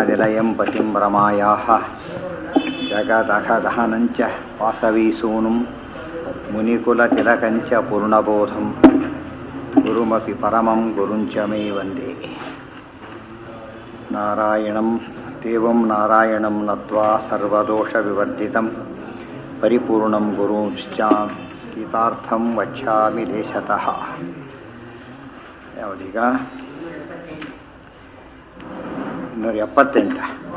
निलयं पतिं रमायाः जगदघदहनञ्च वासवीसूनुं मुनिकुलतिलकञ्च पूर्णबोधं गुरुमपि परमं गुरुञ्च मे वन्दे नारायणं देवं नारायणं नत्वा सर्वदोषविवर्जितं परिपूर्णं गुरुंश्चां गीतार्थं वक्ष्यामि देशतः ಯಾವುದೀಗ ಇನ್ನೂರ ಎಪ್ಪತ್ತೆಂಟ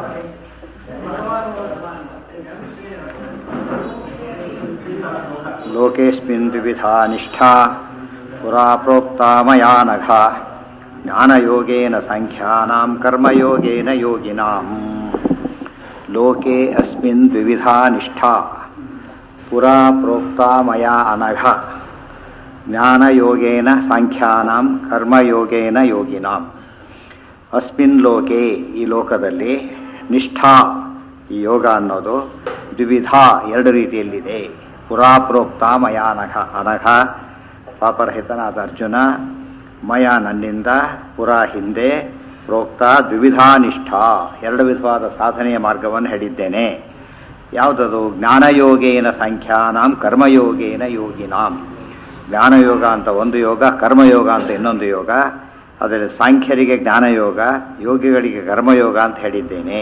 ಲೋಕೇಸ್ಮಿನ್ ವಿವಿಧಾ ನಿಷ್ಠಾ ಪುರಾ ಪ್ರೋಕ್ತಾ ಮಯಾ ನಘ ಜ್ಞಾನಯೋಗೇನ ಸಂಖ್ಯಾನಾಂ ಕರ್ಮಯೋಗೇನ ಯೋಗಿನಾಂ ಲೋಕೆ ಅಸ್ಮಿನ್ ವಿವಿಧಾ ನಿಷ್ಠಾ ಪುರಾ ಪ್ರೋಕ್ತಾ ಮಯಾ ಅನಘ ಜ್ಞಾನಯೋಗೇನ ಸಾಂಖ್ಯಾನಾಂ ಕರ್ಮಯೋಗೇನ ಯೋಗಿನಾಂ ಅಸ್ಮಿನ್ ಲೋಕೆ ಈ ಲೋಕದಲ್ಲಿ ನಿಷ್ಠಾ ಈ ಯೋಗ ಅನ್ನೋದು ದ್ವಿವಿಧ ಎರಡು ರೀತಿಯಲ್ಲಿದೆ ಪುರಾಪ್ರೋಕ್ತ ಮಯ ಅನಘ ಅನಘ ಪಾಪರಹಿತನಾದ ಅರ್ಜುನ ಮಯ ನನ್ನಿಂದ ಪುರ ಹಿಂದೆ ಪ್ರೋಕ್ತ ದ್ವಿವಿಧಾ ನಿಷ್ಠಾ ಎರಡು ವಿಧವಾದ ಸಾಧನೆಯ ಮಾರ್ಗವನ್ನು ಹೇಳಿದ್ದೇನೆ ಯಾವುದದು ಜ್ಞಾನಯೋಗೇನ ಸಂಖ್ಯಾನಾಂ ಕರ್ಮಯೋಗೇನ ಯೋಗಿನಾಂ ಜ್ಞಾನಯೋಗ ಅಂತ ಒಂದು ಯೋಗ ಕರ್ಮಯೋಗ ಅಂತ ಇನ್ನೊಂದು ಯೋಗ ಅದರಲ್ಲಿ ಸಾಂಖ್ಯರಿಗೆ ಜ್ಞಾನಯೋಗ ಯೋಗಿಗಳಿಗೆ ಕರ್ಮಯೋಗ ಅಂತ ಹೇಳಿದ್ದೇನೆ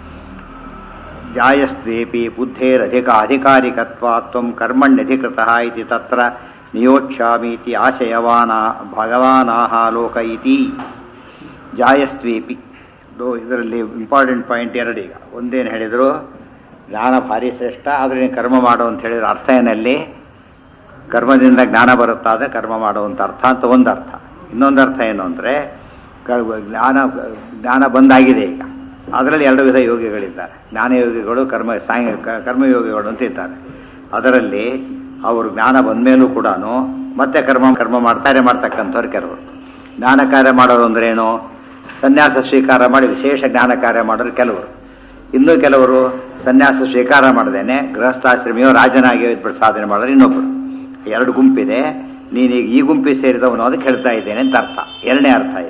ಜಾಯಸ್ವೇಪಿ ಬುದ್ಧೇರಧಿಕ ಅಧಿಕಾರಿಕತ್ವಾತ್ವಂ ಕರ್ಮಣ್ಯಧಿಕೃತ ಇತಿ ತತ್ರ ನಿಯೋಚ್ಯಾಮೀತಿ ಆಶಯವಾನ ಭಗವಾನಾಹ ಲೋಕ ಇತಿ ಜಾಯಸ್ವೇಪಿ ಇದರಲ್ಲಿ ಇಂಪಾರ್ಟೆಂಟ್ ಪಾಯಿಂಟ್ ಎರಡು ಈಗ ಒಂದೇನು ಹೇಳಿದರು ಜ್ಞಾನ ಭಾರಿ ಶ್ರೇಷ್ಠ ಆದರೆ ನೀನು ಕರ್ಮ ಮಾಡು ಅಂತ ಹೇಳಿದ್ರೆ ಅರ್ಥ ಏನಲ್ಲಿ ಕರ್ಮದಿಂದ ಜ್ಞಾನ ಬರುತ್ತಾದ ಕರ್ಮ ಮಾಡುವಂಥ ಅರ್ಥ ಅಂತ ಒಂದು ಅರ್ಥ ಇನ್ನೊಂದು ಅರ್ಥ ಏನು ಅಂದರೆ ಜ್ಞಾನ ಜ್ಞಾನ ಬಂದಾಗಿದೆ ಈಗ ಅದರಲ್ಲಿ ಎರಡು ವಿಧ ಯೋಗಿಗಳಿದ್ದಾರೆ ಜ್ಞಾನಯೋಗಿಗಳು ಕರ್ಮ ಸಾಂಗ್ ಕರ್ಮಯೋಗಿಗಳು ಅಂತ ಇದ್ದಾರೆ ಅದರಲ್ಲಿ ಅವರು ಜ್ಞಾನ ಬಂದ ಮೇಲೂ ಕೂಡ ಮತ್ತೆ ಕರ್ಮ ಕರ್ಮ ಮಾಡ್ತಾರೆ ಮಾಡ್ತಕ್ಕಂಥವ್ರು ಕೆಲವರು ಜ್ಞಾನ ಕಾರ್ಯ ಮಾಡೋರು ಅಂದ್ರೇನು ಸನ್ಯಾಸ ಸ್ವೀಕಾರ ಮಾಡಿ ವಿಶೇಷ ಜ್ಞಾನ ಕಾರ್ಯ ಮಾಡೋರು ಕೆಲವರು ಇನ್ನೂ ಕೆಲವರು ಸನ್ಯಾಸ ಸ್ವೀಕಾರ ಮಾಡದೇನೆ ಗೃಹಸ್ಥಾಶ್ರಮಿಯೋ ರಾಜನಾಗಿಯೋ ಇದ್ಬಿಟ್ಟು ಸಾಧನೆ ಮಾಡೋರು ಇನ್ನೊಬ್ಬರು ಎರಡು ಗುಂಪಿದೆ ನೀನೀಗ ಈ ಗುಂಪಿಗೆ ಸೇರಿದವನು ಅದಕ್ಕೆ ಹೇಳ್ತಾ ಇದ್ದೇನೆ ಅಂತ ಅರ್ಥ ಎರಡನೇ ಅರ್ಥ ಇದು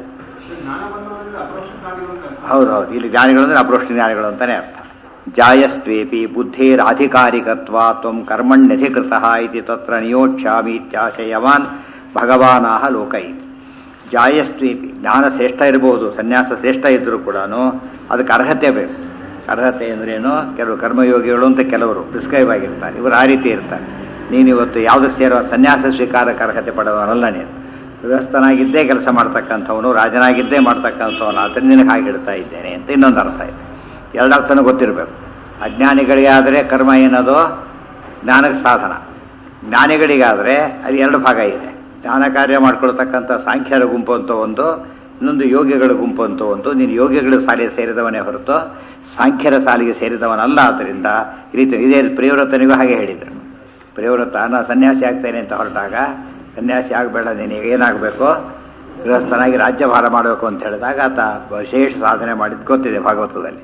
ಹೌದು ಹೌದು ಇಲ್ಲಿ ಜ್ಞಾನಿಗಳು ಅಂದರೆ ಅಪ್ರೋಷ್ಟ ಜ್ಞಾನಿಗಳು ಅಂತಾನೆ ಅರ್ಥ ಜಾಯಸ್ವೇಪಿ ಬುದ್ಧೇರಾಧಿಕಾರಿಕತ್ವ ತ್ವಂ ಕರ್ಮಣ್ಯಧಿಕೃತ ಇತಿ ತತ್ರ ನಿಯೋಚ್ಯಾಮಿ ಇತ್ಯಾಶಯವಾನ್ ಭಗವಾನಾಹ ಲೋಕ ಇತಿ ಜಾಯಸ್ವೇಪಿ ಜ್ಞಾನ ಶ್ರೇಷ್ಠ ಇರಬಹುದು ಸನ್ಯಾಸ ಶ್ರೇಷ್ಠ ಇದ್ದರೂ ಕೂಡ ಅದಕ್ಕೆ ಅರ್ಹತೆ ಬೇಕು ಅರ್ಹತೆ ಅಂದ್ರೇನು ಕೆಲವು ಕರ್ಮಯೋಗಿಗಳು ಅಂತ ಕೆಲವರು ಪ್ರಿಸ್ಕ್ರೈಬ್ ಆಗಿರ್ತಾರೆ ಇವರು ಆ ರೀತಿ ಇರ್ತಾರೆ ನೀನು ಇವತ್ತು ಯಾವುದಕ್ಕೆ ಸೇರೋ ಸನ್ಯಾಸ ಸ್ವೀಕಾರಕ್ಕೆ ಅರ್ಹತೆ ಪಡೆದವನಲ್ಲ ನೀನು ಗೃಹಸ್ಥನಾಗಿದ್ದೇ ಕೆಲಸ ಮಾಡ್ತಕ್ಕಂಥವನು ರಾಜನಾಗಿದ್ದೇ ಮಾಡ್ತಕ್ಕಂಥವನು ಅದನ್ನು ನಿನಗೆ ಹಾಗೆ ಇಡ್ತಾ ಇದ್ದೇನೆ ಅಂತ ಇನ್ನೊಂದು ಅರ್ಥ ಇದೆ ಎರಡು ಅರ್ಥನೂ ಗೊತ್ತಿರಬೇಕು ಅಜ್ಞಾನಿಗಳಿಗೆ ಆದರೆ ಕರ್ಮ ಏನದು ಜ್ಞಾನಕ್ಕೆ ಸಾಧನ ಜ್ಞಾನಿಗಳಿಗಾದರೆ ಅದು ಎರಡು ಭಾಗ ಇದೆ ಜ್ಞಾನ ಕಾರ್ಯ ಮಾಡ್ಕೊಳ್ತಕ್ಕಂಥ ಸಾಂಖ್ಯರ ಗುಂಪು ಅಂತ ಒಂದು ಇನ್ನೊಂದು ಯೋಗಿಗಳ ಗುಂಪು ಅಂತ ಒಂದು ನೀನು ಯೋಗಿಗಳ ಸಾಲಿಗೆ ಸೇರಿದವನೇ ಹೊರತು ಸಾಂಖ್ಯರ ಸಾಲಿಗೆ ಸೇರಿದವನಲ್ಲ ಆದ್ದರಿಂದ ಈ ರೀತಿ ಇದೇ ಪ್ರಿಯವ್ರತನಿಗೂ ಹಾಗೆ ಹೇಳಿದರು ಪ್ರಿಯವ್ರತ ನಾ ಸನ್ಯಾಸಿ ಆಗ್ತೇನೆ ಅಂತ ಹೊರಟಾಗ ಸನ್ಯಾಸಿ ಆಗಬೇಡ ನೀನು ಏನಾಗಬೇಕು ಗೃಹಸ್ಥನಾಗಿ ರಾಜ್ಯಭಾರ ಮಾಡಬೇಕು ಅಂತ ಹೇಳಿದಾಗ ಆತ ವಿಶೇಷ ಸಾಧನೆ ಮಾಡಿದ್ದು ಗೊತ್ತಿದೆ ಭಾಗವತದಲ್ಲಿ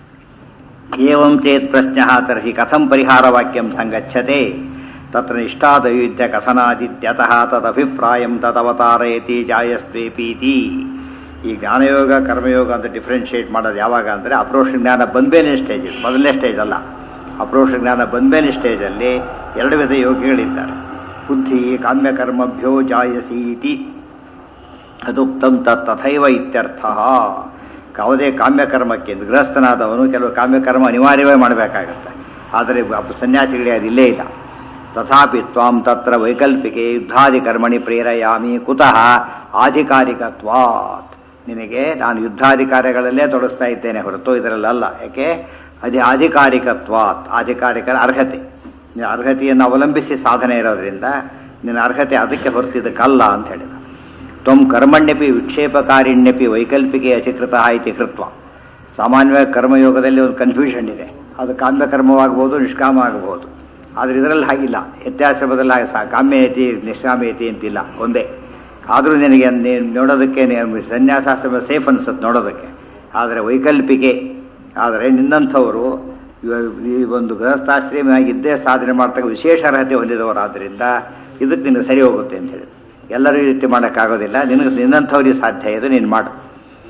ಏವಂ ಚೇತ್ ಪ್ರಶ್ನ ತರ್ಹಿ ಕಥಂ ಪರಿಹಾರ ವಾಕ್ಯಂ ಸಂಗಚ್ಛತೆ ತತ್ರ ನಿಷ್ಠಾದಯುದ್ಧ ಕಥನಾದಿತ್ಯತಃ ತದಭಿಪ್ರಾಯಂ ತದವತಾರಯತಿ ಜಾಯಸ್ವೇಪೀತಿ ಈ ಜ್ಞಾನಯೋಗ ಕರ್ಮಯೋಗ ಅಂತ ಡಿಫ್ರೆನ್ಷಿಯೇಟ್ ಮಾಡೋದು ಯಾವಾಗ ಅಂದರೆ ಅಪ್ರೋಷ ಜ್ಞಾನ ಬಂದ್ಮೇಲಿನ ಸ್ಟೇಜ್ ಇದು ಮೊದಲನೇ ಸ್ಟೇಜ್ ಅಲ್ಲ ಅಪ್ರೋಷ ಜ್ಞಾನ ಬಂದ್ಮೇಲಿನ ಸ್ಟೇಜಲ್ಲಿ ಎರಡು ವಿಧ ಯೋಗಿಗಳಿದ್ದಾರೆ ಬುದ್ಧಿ ಕಾಮ್ಯಕರ್ಮಭ್ಯೋ ಜಾಯಸೀತಿ ಅದುಕ್ತಂ ತಥೈವ ಇತ್ಯರ್ಥ ಯಾವುದೇ ಕಾಮ್ಯಕರ್ಮಕ್ಕೆ ಗೃಹಸ್ಥನಾದವನು ಕೆಲವು ಕಾಮ್ಯಕರ್ಮ ಅನಿವಾರ್ಯವೇ ಮಾಡಬೇಕಾಗತ್ತೆ ಆದರೆ ಸನ್ಯಾಸಿಗಳಿಗೆ ಅದಿಲ್ಲೇ ಇಲ್ಲ ತಥಾಪಿ ತ್ವಾಂ ತತ್ರ ವೈಕಲ್ಪಿಕೆ ಯುದ್ಧಾದಿ ಕರ್ಮಣಿ ಪ್ರೇರಯಾಮಿ ಕುತಃ ಆಧಿಕಾರಿಕತ್ವಾತ್ ನಿನಗೆ ನಾನು ಯುದ್ಧಾಧಿಕಾರಿಗಳಲ್ಲೇ ತೊಡಗಿಸ್ತಾ ಇದ್ದೇನೆ ಹೊರತು ಇದರಲ್ಲಲ್ಲ ಯಾಕೆ ಅದೇ ಆಧಿಕಾರಿಕತ್ವಾತ್ ಆಧಿಕಾರಿಕರ ಅರ್ಹತೆ ಅರ್ಹತೆಯನ್ನು ಅವಲಂಬಿಸಿ ಸಾಧನೆ ಇರೋದ್ರಿಂದ ನಿನ್ನ ಅರ್ಹತೆ ಅದಕ್ಕೆ ಹೊರತಿದ್ದಕ್ಕಲ್ಲ ಅಂತ ಹೇಳಿದ ತ್ವಂ ಕರ್ಮಣ್ಯಪಿ ವಿಕ್ಷೇಪಕಾರಿಣ್ಯಪಿ ವೈಕಲ್ಪಿಕೆ ಅಧಿಕೃತ ಇತಿ ಕೃತ್ವ ಸಾಮಾನ್ಯವಾಗಿ ಕರ್ಮಯೋಗದಲ್ಲಿ ಒಂದು ಕನ್ಫ್ಯೂಷನ್ ಇದೆ ಅದು ಕಾಮ್ಯಕರ್ಮವಾಗಬಹುದು ನಿಷ್ಕಾಮ ಆಗಬಹುದು ಆದರೆ ಇದರಲ್ಲಿ ಹಾಗಿಲ್ಲ ವ್ಯತ್ಯಾಶ್ರಮದಲ್ಲಿ ಹಾಗೆ ಸಹ ಕಾಮ್ಯಯತಿ ನಿಷ್ಕಾಮಯತಿ ಅಂತಿಲ್ಲ ಒಂದೇ ಆದರೂ ನಿನಗೆ ನೀನು ನೋಡೋದಕ್ಕೆ ಸನ್ಯಾಸಾಶ್ರಮ ಸೇಫ್ ಅನ್ಸುತ್ತೆ ನೋಡೋದಕ್ಕೆ ಆದರೆ ವೈಕಲ್ಪಿಕೆ ಆದರೆ ನಿನ್ನಂಥವರು ಈ ಒಂದು ಗೃಹಸ್ಥಾಶ್ರಮಿಯಾಗಿದ್ದೇ ಸಾಧನೆ ಮಾಡ್ತಕ್ಕ ವಿಶೇಷ ಅರ್ಹತೆ ಹೊಂದಿದವರಾದ್ದರಿಂದ ಇದಕ್ಕೆ ನಿನಗೆ ಸರಿ ಹೋಗುತ್ತೆ ಅಂತ ಹೇಳಿ ಎಲ್ಲರೂ ಈ ರೀತಿ ಮಾಡೋಕ್ಕಾಗೋದಿಲ್ಲ ನಿನಗೆ ನಿನ್ನಂಥವ್ರಿಗೆ ಸಾಧ್ಯ ಇದೆ ನೀನು ಮಾಡು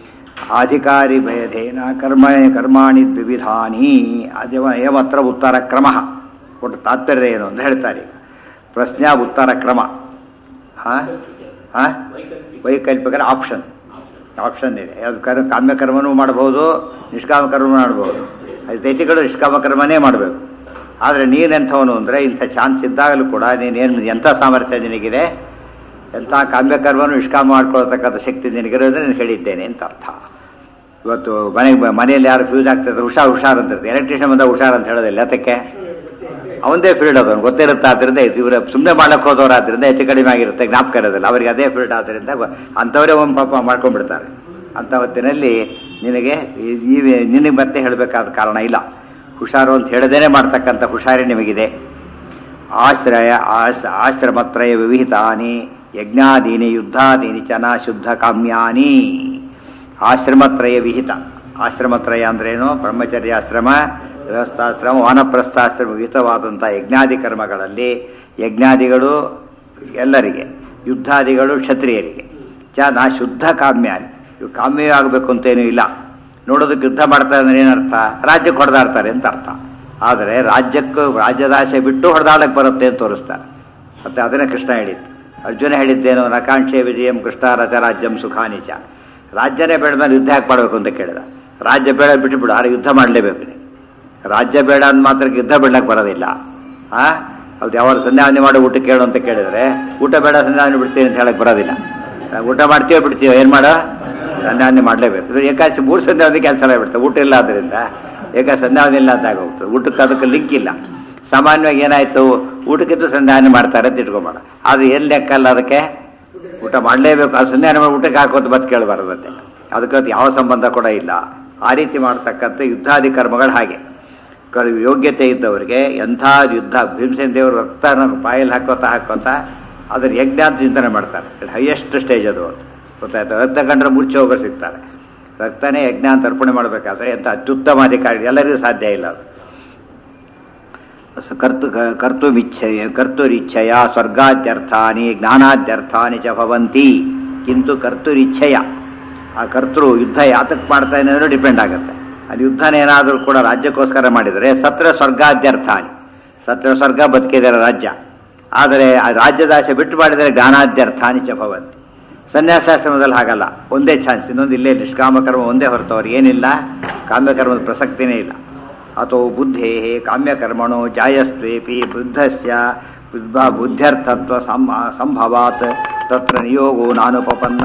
ಅಧಿಕಾರಿ ಭೇದೇನ ಕರ್ಮ ಕರ್ಮಾಣಿ ದ್ವಿವಿಧಾನಿ ಅದೇವ ಏಮತ್ರ ಉತ್ತರ ಕ್ರಮ ಒಟ್ಟು ತಾತ್ಪರ್ಯ ಏನು ಅಂತ ಹೇಳ್ತಾರೆ ಈಗ ಪ್ರಶ್ನೆ ಉತ್ತರ ಕ್ರಮ ಹಾಂ ಹಾಂ ವೈಕಲ್ಪಿಕರ ಆಪ್ಷನ್ ಆಪ್ಷನ್ ಇದೆ ಅದು ಕರ್ ಕಾಮ್ಯ ಕರ್ಮನೂ ಮಾಡ್ಬೋದು ನಿಷ್ಕಾಮ ಕರ್ಮ ಮಾಡ್ಬೋದು ಅದು ದೈತಿಗಳು ನಿಷ್ಕಾಮ ಕರ್ಮನೇ ಮಾಡಬೇಕು ಆದರೆ ನೀನೆಂಥವನು ಅಂದರೆ ಇಂಥ ಚಾನ್ಸ್ ಇದ್ದಾಗಲೂ ಕೂಡ ನೀನೇನು ಎಂಥ ಸಾಮರ್ಥ್ಯ ನಿನಗಿದೆ ಎಂಥ ಕಾಮ್ಯ ಕರ್ಮನು ನಿಷ್ಕಾಮ ಮಾಡ್ಕೊಳ್ತಕ್ಕಂಥ ಶಕ್ತಿ ನಿನಗಿರೋದ್ರೆ ನಾನು ಹೇಳಿದ್ದೇನೆ ಅಂತ ಅರ್ಥ ಇವತ್ತು ಮನೆಗೆ ಮನೆಯಲ್ಲಿ ಯಾರು ಫ್ಯೂಸ್ ಆಗ್ತಿರ್ತಾರೆ ಹುಷಾರ್ ಹುಷಾರ್ ಅಂತ ಇರ್ತಾರೆ ಎಲೆಕ್ಟ್ರಿಷಿಯನ್ ಬಂದ ಹುಷಾರ್ ಅಂತ ಹೇಳೋದಿಲ್ಲ ಅದಕ್ಕೆ ಅವಂದೇ ಫೀಲ್ಡ್ ಅದನ್ನು ಗೊತ್ತಿರುತ್ತೆ ಆದ್ರಿಂದ ಇವರು ಸುಮ್ಮನೆ ಮಾಡಕ್ಕೆ ಹೋದವ್ರು ಆದ್ರಿಂದ ಹೆಚ್ಚು ಕಡಿಮೆ ಆಗಿರುತ್ತೆ ಜ್ಞಾಪಕ ಇರೋದಿಲ್ಲ ಅವರಿಗೆ ಅದೇ ಫೀಲ್ಡ್ ಆದ್ರಿಂದ ಅಂಥವರೇ ಒಂದು ಪಾಪ ಮಾಡ್ಕೊಂಡ್ಬಿಡ್ತಾರೆ ಅಂಥ ಹೊತ್ತಿನಲ್ಲಿ ನಿನಗೆ ಈ- ಈ ನಿನಗೆ ಮತ್ತೆ ಹೇಳಬೇಕಾದ ಕಾರಣ ಇಲ್ಲ ಹುಷಾರು ಅಂತ ಹೇಳದೇನೆ ಮಾಡ್ತಕ್ಕಂಥ ಹುಷಾರಿ ನಿಮಗಿದೆ ಆಶ್ರಯ ಆಸ್ ಆಶ್ರಮತ್ರಯ ವಿವಿಹಿತಾನಿ ಯಜ್ಞಾದೀನಿ ಯುದ್ಧಾದೀನಿ ಚನ ಶುದ್ಧ ಕಾಮ್ಯಾನಿ ಆಶ್ರಮತ್ರಯ ವಿಹಿತ ಆಶ್ರಮತ್ರಯ ಅಂದ್ರೇನು ಬ್ರಹ್ಮಚರ್ಯಾಶ್ರಮ ಗೃಹಸ್ಥಾಶ್ರಮ ವಾನಪ್ರಸ್ಥಾಶ್ರಮ ವಿಹಿತವಾದಂಥ ಯಜ್ಞಾದಿ ಕರ್ಮಗಳಲ್ಲಿ ಯಜ್ಞಾದಿಗಳು ಎಲ್ಲರಿಗೆ ಯುದ್ಧಾದಿಗಳು ಕ್ಷತ್ರಿಯರಿಗೆ ಚ ನಾ ಶುದ್ಧ ಕಾಮ್ಯಾನಿ ಇವು ಕಾಮ್ಯವೇ ಆಗಬೇಕು ಅಂತೇನೂ ಇಲ್ಲ ನೋಡೋದಕ್ಕೆ ಯುದ್ಧ ಮಾಡ್ತಾರೆ ಅಂದ್ರೆ ಏನರ್ಥ ರಾಜ್ಯಕ್ಕೆ ಹೊಡೆದಾಡ್ತಾರೆ ಅಂತ ಅರ್ಥ ಆದರೆ ರಾಜ್ಯಕ್ಕೂ ರಾಜ್ಯದಾಸೆ ಬಿಟ್ಟು ಹೊಡೆದಾಡಕ್ಕೆ ಬರುತ್ತೆ ಅಂತ ತೋರಿಸ್ತಾರೆ ಮತ್ತೆ ಅದನ್ನೇ ಕೃಷ್ಣ ಹೇಳಿದ್ದು ಅರ್ಜುನ ಹೇಳಿದ್ದೇನು ನಕಾಂಕ್ಷೆ ವಿಜಯಂ ಕೃಷ್ಣ ರಥ ರಾಜ್ಯಂ ಸುಖಾನಿಚ ರಾಜ್ಯನೇ ಬೇಡ ಮೇಲೆ ಯುದ್ಧ ಯಾಕೆ ಮಾಡಬೇಕು ಅಂತ ಕೇಳಿದ ರಾಜ್ಯ ಬೇಡ ಬಿಟ್ಟು ಬಿಡು ಆದ್ರೆ ಯುದ್ಧ ಮಾಡಲೇಬೇಕು ನೀನು ರಾಜ್ಯ ಬೇಡ ಅಂದ ಮಾತ್ರಕ್ಕೆ ಯುದ್ಧ ಬಿಡ್ಲಕ್ಕೆ ಬರೋದಿಲ್ಲ ಆ ಅದು ಯಾವ ಸಂಧ್ಯಾವನೆ ಮಾಡೋ ಊಟ ಕೇಳು ಅಂತ ಕೇಳಿದ್ರೆ ಊಟ ಬೇಡ ಸಂಧ್ಯಾವನೆ ಬಿಡ್ತೀನಿ ಅಂತ ಹೇಳಕ್ ಬರೋದಿಲ್ಲ ಆ, ಊಟ ಮಾಡ್ತೀವೋ ಬಿಡ್ತೀವೋ ಏನು ಮಾಡೋ ಸಂಧ್ಯಾವನೆ ಮಾಡಲೇಬೇಕು ಇದು ಏಕಾದಶಿ ಮೂರು ಸಂಧ್ಯಾವನೆ ಕ್ಯಾನ್ಸಲ್ ಆಗಿಬಿಡ್ತದೆ ಊಟ ಇಲ್ಲ ಆದ್ದರಿಂದ ಏಕ ಸಂಧ್ಯಾವನೆ ಇಲ್ಲ ಅಂತ ಆಗೋಗ್ತದೆ ಊಟಕ್ಕೆ ಅದಕ್ಕೆ ಲಿಂಕ್ ಇಲ್ಲ ಸಾಮಾನ್ಯವಾಗಿ ಏನಾಯ್ತು ಊಟಕ್ಕಿಂತ ಸಂಧ್ಯಾವನೆ ಮಾಡ್ತಾರೆ ಅಂತ ಇಟ್ಕೊಂಬೇಡ ಅದು ಏನು ಲೆಕ್ಕ ಅಲ್ಲ ಅದಕ್ಕೆ ಊಟ ಮಾಡಲೇಬೇಕು ಅದು ಸಂಧ್ಯಾವನೆ ಮಾಡಿ ಊಟಕ್ಕೆ ಹಾಕೋದು ಬತ್ ಕೇಳಬಾರ್ದು ಮತ್ತೆ ಅದಕ್ಕೆ ಅದು ಯಾವ ಸಂಬಂಧ ಕೂಡ ಇಲ್ಲ ಆ ರೀತಿ ಮಾಡ್ತಕ್ಕಂಥ ಯುದ್ಧಾದಿ ಕರ್ಮಗಳು ಹಾಗೆ ಕರ್ ಯೋಗ್ಯತೆ ಇದ್ದವರಿಗೆ ಎಂಥ ಯುದ್ಧ ಭೀಮಸೇನ ದೇವರು ರಕ್ತನ ಬಾಯಲ್ಲಿ ಹಾಕೋತಾ ಹಾಕೋತಾ ಅದ್ರ ಯಜ್ಞ ಅಂತ ಚಿಂತನೆ ಮಾಡ್ತಾರೆ ಹೈಯೆಸ್ಟ್ ಸ್ಟೇಜ್ ಅದು ಅವ್ರು. ಗೊತ್ತಾಯ್ತು ರಕ್ತ ಕಂಡ್ರೆ ಮುಚ್ಚಿ ಹೋಗೋರು ಸಿಗ್ತಾರೆ ರಕ್ತನೇ ಯಜ್ಞ ಅಂತ ಅರ್ಪಣೆ ಮಾಡಬೇಕಾದ್ರೆ ಎಂಥ ಅತ್ಯುತ್ತಮ ಅಧಿಕಾರಿ ಎಲ್ಲರಿಗೂ ಸಾಧ್ಯ ಇಲ್ಲ ಅದು ಸ- ಕರ್ತು ಕ- ಕರ್ತುಮಿಚ್ಛಯ ಕರ್ತುರಿಚ್ಛಯ ಸ್ವರ್ಗಾದ್ಯರ್ಥಾನಿ ಜ್ಞಾನಾದ್ಯರ್ಥಾನಿ ಚ ಭವಂತಿ ಕಿಂತು ಕರ್ತುರಿಚ್ಛಯ ಆ ಕರ್ತೃ ಯುದ್ಧ ಯಾತಕ್ಕೆ ಮಾಡ್ತಾ ಅನ್ನೋದು ಡಿಪೆಂಡ್ ಆಗುತ್ತೆ ಅಲ್ಲಿ ಯುದ್ಧನೇನಾದರೂ ಕೂಡ ರಾಜ್ಯಕ್ಕೋಸ್ಕರ ಮಾಡಿದರೆ ಸತ್ರ ಸ್ವರ್ಗಾದ್ಯರ್ಥಾನಿ ಸತ್ರ ಸ್ವರ್ಗ ಬದುಕಿದರೆ ರಾಜ್ಯ ಆದರೆ ಆ ರಾಜ್ಯದಾಸೆ ಬಿಟ್ಟು ಮಾಡಿದರೆ ಜ್ಞಾನಾದ್ಯರ್ಥಾನಿ ಚ ಭವಂತಿ ಸನ್ಯಾಸಾಶ್ರಮದಲ್ಲಿ ಹಾಗಲ್ಲ ಒಂದೇ ಚಾನ್ಸ್ ಇನ್ನೊಂದು ಇಲ್ಲೇ ನಿಷ್ಕಾಮಕರ್ಮ ಒಂದೇ ಹೊರತು ಅವ್ರಿಗೆ ಏನಿಲ್ಲ ಕಾಮ್ಯಕರ್ಮದ ಪ್ರಸಕ್ತಿನೇ ಇಲ್ಲ ಅಥೋ ಬುದ್ಧೇ ಕಾಮ್ಯಕರ್ಮಣೋ ಜಾಯಸ್ತ್ವೇಪಿ ಬುದ್ಧಸ್ಯ ಬುದ್ಧ ಬುದ್ಧ್ಯರ್ಥತ್ವ ಸಂ- ಸಂಭವಾತ್ ತತ್ರ ನಿಯೋಗೋ ನಾನುಪಪನ್ನ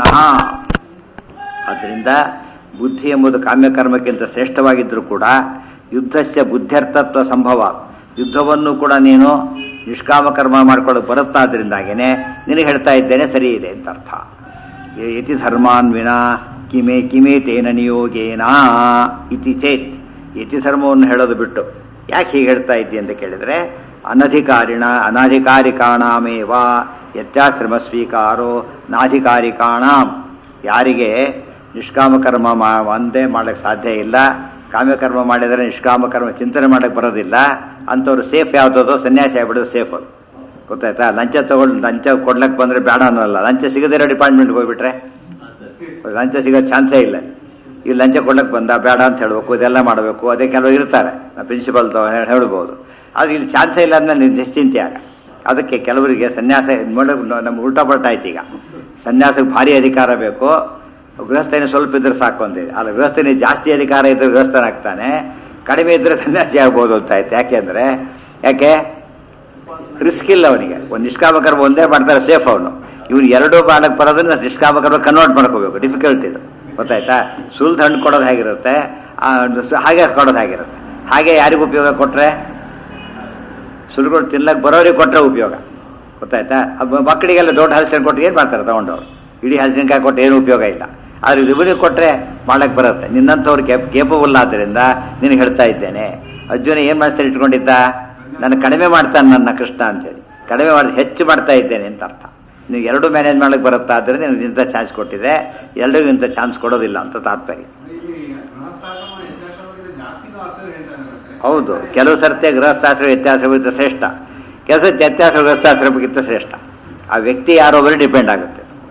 ಆದ್ದರಿಂದ ಬುದ್ಧಿ ಎಂಬುದು ಕಾಮ್ಯಕರ್ಮಕ್ಕಿಂತ ಶ್ರೇಷ್ಠವಾಗಿದ್ದರೂ ಕೂಡ ಯುದ್ಧಸ್ಯ ಬುದ್ಧ್ಯರ್ಥತ್ವ ಸಂಭವ ಯುದ್ಧವನ್ನು ಕೂಡ ನೀನು ನಿಷ್ಕಾಮ ಕರ್ಮ ಮಾಡ್ಕೊಳ್ಳೋಕೆ ಬರುತ್ತಾದ್ರಿಂದಾಗೇನೆ ನಿನಗೆ ಹೇಳ್ತಾ ಇದ್ದೇನೆ ಸರಿ ಇದೆ ಅಂತ ಅರ್ಥ ಯತಿ ಧರ್ಮಾನ್ ವಿನಾ ಕಿಮೆ ಕಿಮೆ ತೇನ ನಿಯೋಗೇನ ಇತಿ ಚೇತ್ ಯತಿ ಧರ್ಮವನ್ನು ಹೇಳೋದು ಬಿಟ್ಟು ಯಾಕೆ ಹೀಗೆ ಹೇಳ್ತಾ ಇದ್ದಿ ಅಂತ ಕೇಳಿದರೆ ಅನಧಿಕಾರಿಣ ಅನಧಿಕಾರಿಕಾಣಾಮೇವ ಯತ್ಯಾಶ್ರಮ ಸ್ವೀಕಾರೋ ನಾಧಿಕಾರಿಕಾಣಾಂ ಯಾರಿಗೆ ನಿಷ್ಕಾಮ ಕರ್ಮ ಮಾ ಒಂದೇ ಮಾಡಕ್ಕೆ ಸಾಧ್ಯ ಇಲ್ಲ ಕಾಮ್ಯಕರ್ಮ ಮಾಡಿದರೆ ನಿಷ್ಕಾಮ ಕರ್ಮ ಚಿಂತನೆ ಮಾಡಕ್ಕೆ ಬರೋದಿಲ್ಲ ಅಂಥವ್ರು ಸೇಫ್ ಯಾವುದೋ ಸನ್ಯಾಸಿ ಆಗ್ಬಿಡೋದು ಸೇಫ್ ಅದು ಗೊತ್ತಾಯ್ತಾ ಲಂಚ ತಗೊಂಡು ಲಂಚ ಕೊಡ್ಲಕ್ಕೆ ಬಂದರೆ ಬೇಡ ಅನ್ನೋಲ್ಲ ಲಂಚ ಸಿಗದಿರೋ ಡಿಪಾರ್ಟ್ಮೆಂಟ್ಗೆ ಹೋಗ್ಬಿಟ್ರೆ ಲಂಚ ಸಿಗೋ ಚಾನ್ಸೇ ಇಲ್ಲ ಈ ಲಂಚ ಕೊಡ್ಲಕ್ಕೆ ಬಂದ ಬೇಡ ಅಂತ ಹೇಳಬೇಕು ಇದೆಲ್ಲ ಮಾಡಬೇಕು ಅದೇ ಕೆಲವರು ಇರ್ತಾರೆ ಪ್ರಿನ್ಸಿಪಲ್ ಹೇಳ್ಬೋದು ಅದು ಇಲ್ಲಿ ಚಾನ್ಸೇ ಇಲ್ಲ ಅಂದ್ರೆ ನೀನು ನಿಶ್ಚಿಂತೆ ಆಗ ಅದಕ್ಕೆ ಕೆಲವರಿಗೆ ಸನ್ಯಾಸ ನೋಡ ನಮ್ಮ ಉಲ್ಟಾ ಪಲ್ಟ ಆಯ್ತು ಈಗ ಸನ್ಯಾಸಕ್ಕೆ ಭಾರಿ ಅಧಿಕಾರ ಬೇಕು ಗೃಹಸ್ಥನೇ ಸ್ವಲ್ಪ ಇದ್ರೆ ಸಾಕು ಅಂತಿದೆ ಅಲ್ಲ ಗೃಹಸ್ಥನೇ ಜಾಸ್ತಿ ಅಧಿಕಾರ ಇದ್ರೆ ಗೃಹಸ್ಥನಾಗ್ತಾನೆ ಕಡಿಮೆ ಇದ್ರೆ ಸನ್ಯಾಸಿ ಆಗ್ಬೋದು ಅಂತ ಆಯ್ತು ಯಾಕೆಂದ್ರೆ ಯಾಕೆ ರಿಸ್ಕ್ ಇಲ್ಲ ಅವನಿಗೆ ಒಂದು ನಿಷ್ಕಾಮಕರ್ಮ ಒಂದೇ ಮಾಡ್ತಾರೆ ಸೇಫ್ ಅವನು ಇವ್ನು ಎರಡೂ ಬಾಲಕ್ಕೆ ಬರೋದನ್ನ ನಿಷ್ಕಾಮಕರ್ಮ ಕನ್ವರ್ಟ್ ಮಾಡ್ಕೋಬೇಕು ಡಿಫಿಕಲ್ಟ್ ಇದು ಗೊತ್ತಾಯ್ತಾ ಸುಲ್ದು ಹಣ್ಣು ಕೊಡೋದು ಹೇಗಿರುತ್ತೆ ಆ, ಹಾಗೆ ಕೊಡೋದು ಹೇಗಿರುತ್ತೆ ಹಾಗೆ ಯಾರಿಗೂ ಉಪಯೋಗ ಕೊಟ್ರೆ ಸುಲ್ಕೊಂಡು ತಿನ್ಲಕ್ಕೆ ಬರೋರಿಗೆ ಕೊಟ್ಟರೆ ಉಪಯೋಗ ಗೊತ್ತಾಯ್ತಾ ಅಬ್ಬ ಮಕ್ಕಳಿಗೆಲ್ಲ ದೊಡ್ಡ ಹಲಸಿನ ಕೊಟ್ಟು ಏನು ಮಾಡ್ತಾರೆ ತಗೊಂಡವ್ರು ಇಡೀ ಹಲಸಿನಕಾಯಿ ಕೊಟ್ಟು ಏನು ಉಪಯೋಗ ಇಲ್ಲ ಆದ್ರೆ ಇವರಿಗೆ ಕೊಟ್ಟರೆ ಮಾಡಕ್ಕೆ ಬರುತ್ತೆ ನಿನ್ನಂಥವ್ರು ಕೇಪ್ ಕೇಪಬಲ್ ಆದ್ದರಿಂದ ನಿನಗೆ ಹೇಳ್ತಾ ಇದ್ದೇನೆ ಅರ್ಜುನ ಏನು ಮನಸ್ಸಲ್ಲಿ ಇಟ್ಕೊಂಡಿದ್ದ ನಾನು ಕಡಿಮೆ ಮಾಡ್ತಾನೆ ನನ್ನ ಕೃಷ್ಣ ಅಂತೇಳಿ ಕಡಿಮೆ ಮಾಡಿ ಹೆಚ್ಚು ಮಾಡ್ತಾ ಇದ್ದೇನೆ ಅಂತ ಅರ್ಥ ನೀವು ಎರಡು ಮ್ಯಾನೇಜ್ ಮಾಡಕ್ಕೆ ಬರುತ್ತಾ ಆದರೆ ನಿನಗೆ ಇಂಥ ಚಾನ್ಸ್ ಕೊಟ್ಟಿದೆ ಎಲ್ಲರಿಗೂ ಇಂಥ ಚಾನ್ಸ್ ಕೊಡೋದಿಲ್ಲ ಅಂತ ತಾತ್ಪರ್ಯ ಇಲ್ಲಿ ಗೃಹಸ್ಥಾಶ್ರಮ ಯಜ್ಞಾಶ್ರಮಕ್ಕಿಂತ ಜಾಸ್ತಿನೂ ಅರ್ಥ ಹೇಳ್ತಾನೆ ಮತ್ತೆ. ಹೌದು ಕೆಲವು ಸರ್ತಿ ಗೃಹಸ್ಥಾಶ್ರಮ ವ್ಯತ್ಯಾಸಕ್ಕಿಂತ ಶ್ರೇಷ್ಠ ಕೆಲವು ಸರ್ತಿ ವ್ಯತ್ಯಾಸ ಗೃಹಸ್ಥಾಶ್ರಮಕ್ಕಿಂತ ಶ್ರೇಷ್ಠ ಆ ವ್ಯಕ್ತಿ ಯಾರೊಬ್ಬರು ಡಿಪೆಂಡ್ ಆಗುತ್ತೆ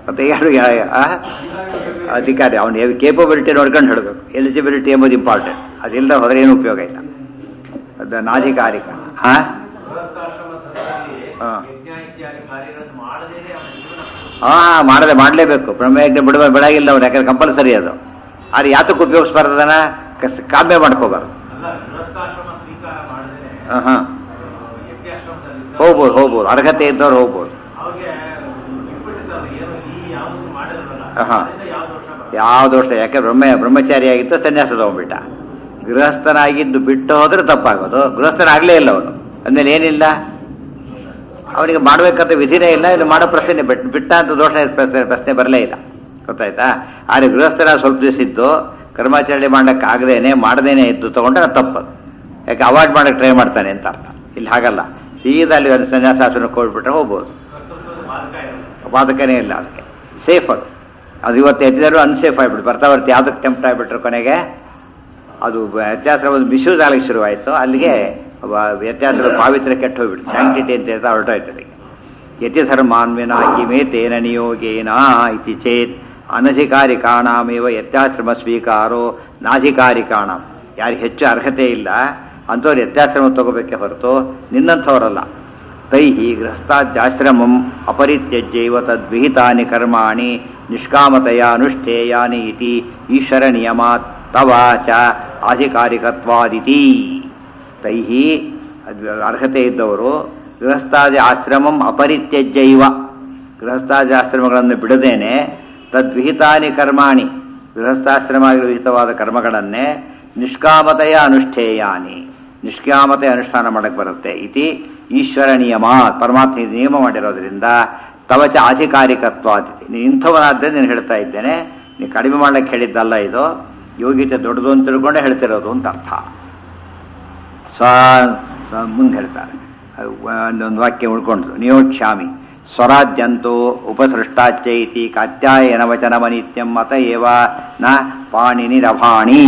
ಮತ್ತೆ ಯಾರು ಯಾ- ಆ? ಅಧಿಕಾರಿ ಅವನು ಕೇಪಬಿಲಿಟಿ ನೋಡ್ಕೊಂಡು ಹೇಳಬೇಕು ಎಲಿಜಿಬಿಲಿಟಿ ಎಂಬುದು ಇಂಪಾರ್ಟೆಂಟ್ ಅದಿಲ್ಲದೆ ಹೋದ್ರೆ ಏನು ಉಪಯೋಗ ಇಲ್ಲ ಅದು ಅನಾಧಿಕಾರಿಕ ಹಾ ಗೃಹಸ್ಥಾಶ್ರಮ ಸಂದರ್ಭದಲ್ಲಿ ಹಾ. ಯಜ್ಞ ಇತ್ಯಾದಿ ಕಾರ್ಯಗಳನ್ನು ಮಾಡದೇನೆ ಅವನ ಜೀವನ ಹಾ ಮಾಡದೆ ಮಾಡಲೇಬೇಕು ಬ್ರಹ್ಮಯಜ್ಞ ಬಿಡುವ ಬೆಳಗಿಲ್ಲ ಅವ್ರು ಯಾಕಂದ್ರೆ ಕಂಪಲ್ಸರಿ ಅದು ಆದ್ರೆ ಯಾತಕ್ಕೆ ಉಪಯೋಗಿಸ್ಬಾರ್ದನ ಕಸ್ ಕಾಮ್ಯ ಮಾಡ್ಕೋಬಾರ್ದು ಅಲ್ಲ ಗೃಹಸ್ಥಾಶ್ರಮ ಸ್ವೀಕಾರ ಮಾಡದೇನೆ ಹಾ ಹಾ ಯಜ್ಞಾಶ್ರಮದಲ್ಲಿ ಹೋಗ್ಬೋದು ಹೋಗ್ಬೋದು ಅರ್ಹತೆ ಇದ್ದವ್ರು ಹೋಗ್ಬೋದು ಅವಾಗೆ ಬಿಟ್ಬಿಟ್ಟಿದ್ದಾರೆ ಏನು ಈ ಯಾವುದು ಮಾಡಿರಲ್ಲ ಆಹಾ. ಅದರಿಂದ ಯಾವ ದೋಷ ಬರಲ್ಲ. ಯಾವ ದೋಷ ಯಾಕೆ ಬ್ರಹ್ಮ ಬ್ರಹ್ಮಚಾರಿ ಆಗಿತ್ತು ಸನ್ಯಾಸ ತಗೊಂಡ್ಬಿಟ್ಟ ಗೃಹಸ್ಥನಾಗಿದ್ದು ಬಿಟ್ಟು ಹೋದ್ರೆ ತಪ್ಪಾಗೋದು ಗೃಹಸ್ಥನಾಗ್ಲೇ ಇಲ್ಲ ಅವನು ಅಂದ್ಮೇಲೆ ಏನಿಲ್ಲ ಅವನಿಗೆ ಮಾಡ್ಬೇಕಂತ ವಿಧಿನೇ ಇಲ್ಲ ಇಲ್ಲಿ ಮಾಡೋ ಪ್ರಶ್ನೆ ಬಿಟ್ ಬಿಟ್ಟ ಅಂತ ದೋಷ ಪ್ರಶ್ನೆ ಪ್ರಶ್ನೆ ಬರಲೇ ಇಲ್ಲ ಗೊತ್ತಾಯ್ತಾ ಆದರೆ ಗೃಹಸ್ಥನ ಸ್ವಲ್ಪ ದಿವಸ ಇದ್ದು ಕರ್ಮಾಚರಣೆ ಮಾಡಕ್ಕೆ ಆಗದೇನೆ ಮಾಡದೇನೆ ಇದ್ದು ತಗೊಂಡ್ರೆ ಅದು ತಪ್ಪದು ಯಾಕೆ ಅವಾಯ್ಡ್ ಮಾಡಕ್ಕೆ ಟ್ರೈ ಮಾಡ್ತಾನೆ ಅಂತ ಅರ್ಥ ಇಲ್ಲಿ ಹಾಗಲ್ಲ ಸೀದಾ ಅಲ್ಲಿ ಒಂದು ಸನ್ಯಾಸಾಸನಕ್ಕೆ ಹೋಗ್ಬಿಟ್ರೆ ಹೋಗ್ಬೋದು ಕರ್ತೃತ್ವದ ಬಾಧಕ ಇರಲ್ಲ ಬಾಧಕನೇ ಇಲ್ಲ ಅದಕ್ಕೆ ಸೇಫ್ ಅದು ಅದು ಇವತ್ತು ಎದ್ದಿದ್ರು ಅನ್ಸೇಫ್ ಆಗಿಬಿಟ್ಟು ಬರ್ತಾ ಬರ್ತಾ ಯಾವುದಕ್ಕೆ ಟೆಂಪ್ಟ್ ಆಗಿಬಿಟ್ರು ಕೊನೆಗೆ ಅದು ವ್ಯತ್ಯಾಸ ಒಂದು ಮಿಸ್ಯೂಸ್ ಆಗಲಿಕ್ಕೆ ಶುರುವಾಯಿತು ಅಲ್ಲಿಗೆ ವ- ವ್ಯತ್ಯಾಸದ ಪಾವಿತ್ರ್ಯ ಕೆಟ್ಟು ಹೋಗ್ಬಿಡ್ತು ಸ್ಯಾಂಕ್ಟಿಟಿ ಅಂತ ಹೇಳ್ತಾ ಹೊರಟೋಯ್ತು ಅದಕ್ಕೆ ಯತಿ ಧರ್ಮಾನ್ವಿನ ಇಮೇ ತೇನ ನಿಯೋಗೇನ ಇತಿ ಚೇತ್ ಅನಧಿಕಾರಿಕಾಣಾಮೇವ ವ್ಯತ್ಯಾಶ್ರಮ ಸ್ವೀಕಾರೋ ನಾಧಿಕಾರಿಕಾಣಂ ಯಾರಿಗೆ ಹೆಚ್ಚು ಅರ್ಹತೆ ಇಲ್ಲ ಅಂಥವ್ರು ವ್ಯತ್ಯಾಶ್ರಮ ತಗೋಬೇಕೆ ಹೊರತು ನಿನ್ನಂಥವರಲ್ಲ ತೈಹಿ ಗೃಹಸ್ಥಾದ್ಯಾಶ್ರಮಂ ಅಪರಿತ್ಯಜ್ಯೈವ ತದ್ವಿಹಿತಾನಿ ಕರ್ಮಾಣಿ ನಿಷ್ಕಾಮತೆಯ ಅನುಷ್ಠೇಯಾನಿ ಇತಿ ಈಶ್ವರ ನಿಯಮಾತ್ ತವ ಚ ಆಧಿಕಾರಿಕತ್ವಾದಿತಿ ತೈಹಿ ಅದ್ ಅರ್ಹತೆ ಇದ್ದವರು ಗೃಹಸ್ಥಾದಿ ಆಶ್ರಮಂ ಅಪರಿತ್ಯಜ್ಯೈವ ಗೃಹಸ್ಥಾದಿ ಆಶ್ರಮಗಳನ್ನು ಬಿಡದೇನೆ ತದ್ವಿಹಿತಾನಿ ಕರ್ಮಾಣಿ ಗೃಹಸ್ಥಾಶ್ರಮ ವಿಹಿತವಾದ ಕರ್ಮಗಳನ್ನೇ ನಿಷ್ಕಾಮತೆಯ ಅನುಷ್ಠೇಯಾನಿ ನಿಷ್ಕಾಮತೆ ಅನುಷ್ಠಾನ ಮಾಡಕ್ಕೆ ಬರುತ್ತೆ ಇತಿ ಈಶ್ವರ ನಿಯಮ ಪರಮಾತ್ಮ ಇದು ನಿಯಮ ಮಾಡಿರೋದ್ರಿಂದ ತವಚ ಆಧಿಕಾರಿಕತ್ವಾದಿತಿ ನೀನು ಇಂಥವನಾದ್ದೇ ನಾನು ಹೇಳ್ತಾ ಇದ್ದೇನೆ ನೀನು ಕಡಿಮೆ ಮಾಡ್ಲಿಕ್ಕೆ ಹೇಳಿದ್ದಲ್ಲ ಇದು ಯೋಗ್ಯತೆ ದೊಡ್ಡದು ಅಂತ ತಿಳ್ಕೊಂಡೆ ಹೇಳ್ತಿರೋದು ಅಂತ ಅರ್ಥ ಸ್ವ ಸ್ವ- ಮುಂದೆ ಹೇಳ್ತಾರೆ ಅದು ಒಂದೊಂದು ವಾಕ್ಯ ಉಳ್ಕೊಂಡು ನಿಯೋಕ್ಷಾಮಿ ಸ್ವರಾಜ್ಯಂತೋ ಉಪಸೃಷ್ಟಾಚೈತಿ ಕಾತ್ಯಾಯನ ವಚನಮನಿತ್ಯಂ ಮತ ಏವ ನ ಪಾಣಿನಿರಭಾಣಿ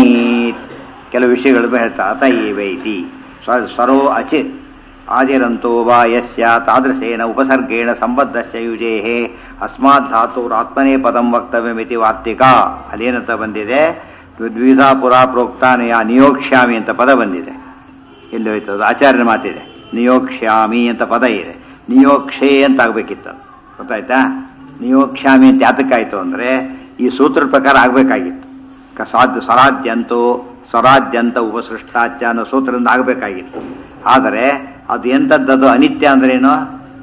ಕೆಲವು ವಿಷಯಗಳು ಹೇಳ್ತಾರೆ ಅತ ಏವೈತಿ ಸ್ವ ಸ್ವರೋ ಅಚಿ ಆದಿರಂತೋ ವಾ ಯಸ್ಯ ತಾದೃಶೇನ ಉಪಸರ್ಗೇಣ ಸಂಬದ್ಧಸ್ಯ ಯುಜೇಃ ಅಸ್ಮಾತ್ ಧಾತುರಾತ್ಮನೇ ಪದಂ ವಕ್ತವ್ಯಮಿತಿ ವಾರ್ತಿಕ ಅಲ್ಲೇನಂತ ಬಂದಿದೆ ದ್ವಿಧಾ ಪುರಾ ಪ್ರೋಕ್ತಾನಯ ನಿಯೋಕ್ಷ್ಯಾಮಿ ಅಂತ ಪದ ಬಂದಿದೆ ಎಲ್ಲಿ ಹೋಯ್ತು ಅದು ಆಚಾರ್ಯನ ಮಾತಿದೆ ನಿಯೋಕ್ಷ್ಯಾಮಿ ಅಂತ ಪದ ಇದೆ ನಿಯೋಕ್ಷೇ ಅಂತ ಆಗ್ಬೇಕಿತ್ತು ಗೊತ್ತಾಯ್ತಾ ನಿಯೋಕ್ಷ್ಯಾಮಿ ಅಂತ ಯಾತಕ್ಕಾಯ್ತು ಅಂದ್ರೆ ಈ ಸೂತ್ರದ ಪ್ರಕಾರ ಆಗ್ಬೇಕಾಗಿತ್ತು ಕ- ಸಾಧ್ಯ ಸ್ವರಾದ್ಯಂತೋ ಸ್ವರಾದ್ಯಂತ ಉಪಸೃಷ್ಟಾಚ್ಯ ಅನ್ನೋ ಸೂತ್ರದಿಂದ ಆಗಬೇಕಾಗಿತ್ತು ಆದರೆ ಅದು ಎಂಥದ್ದದು ಅನಿತ್ಯ ಅಂದ್ರೇನು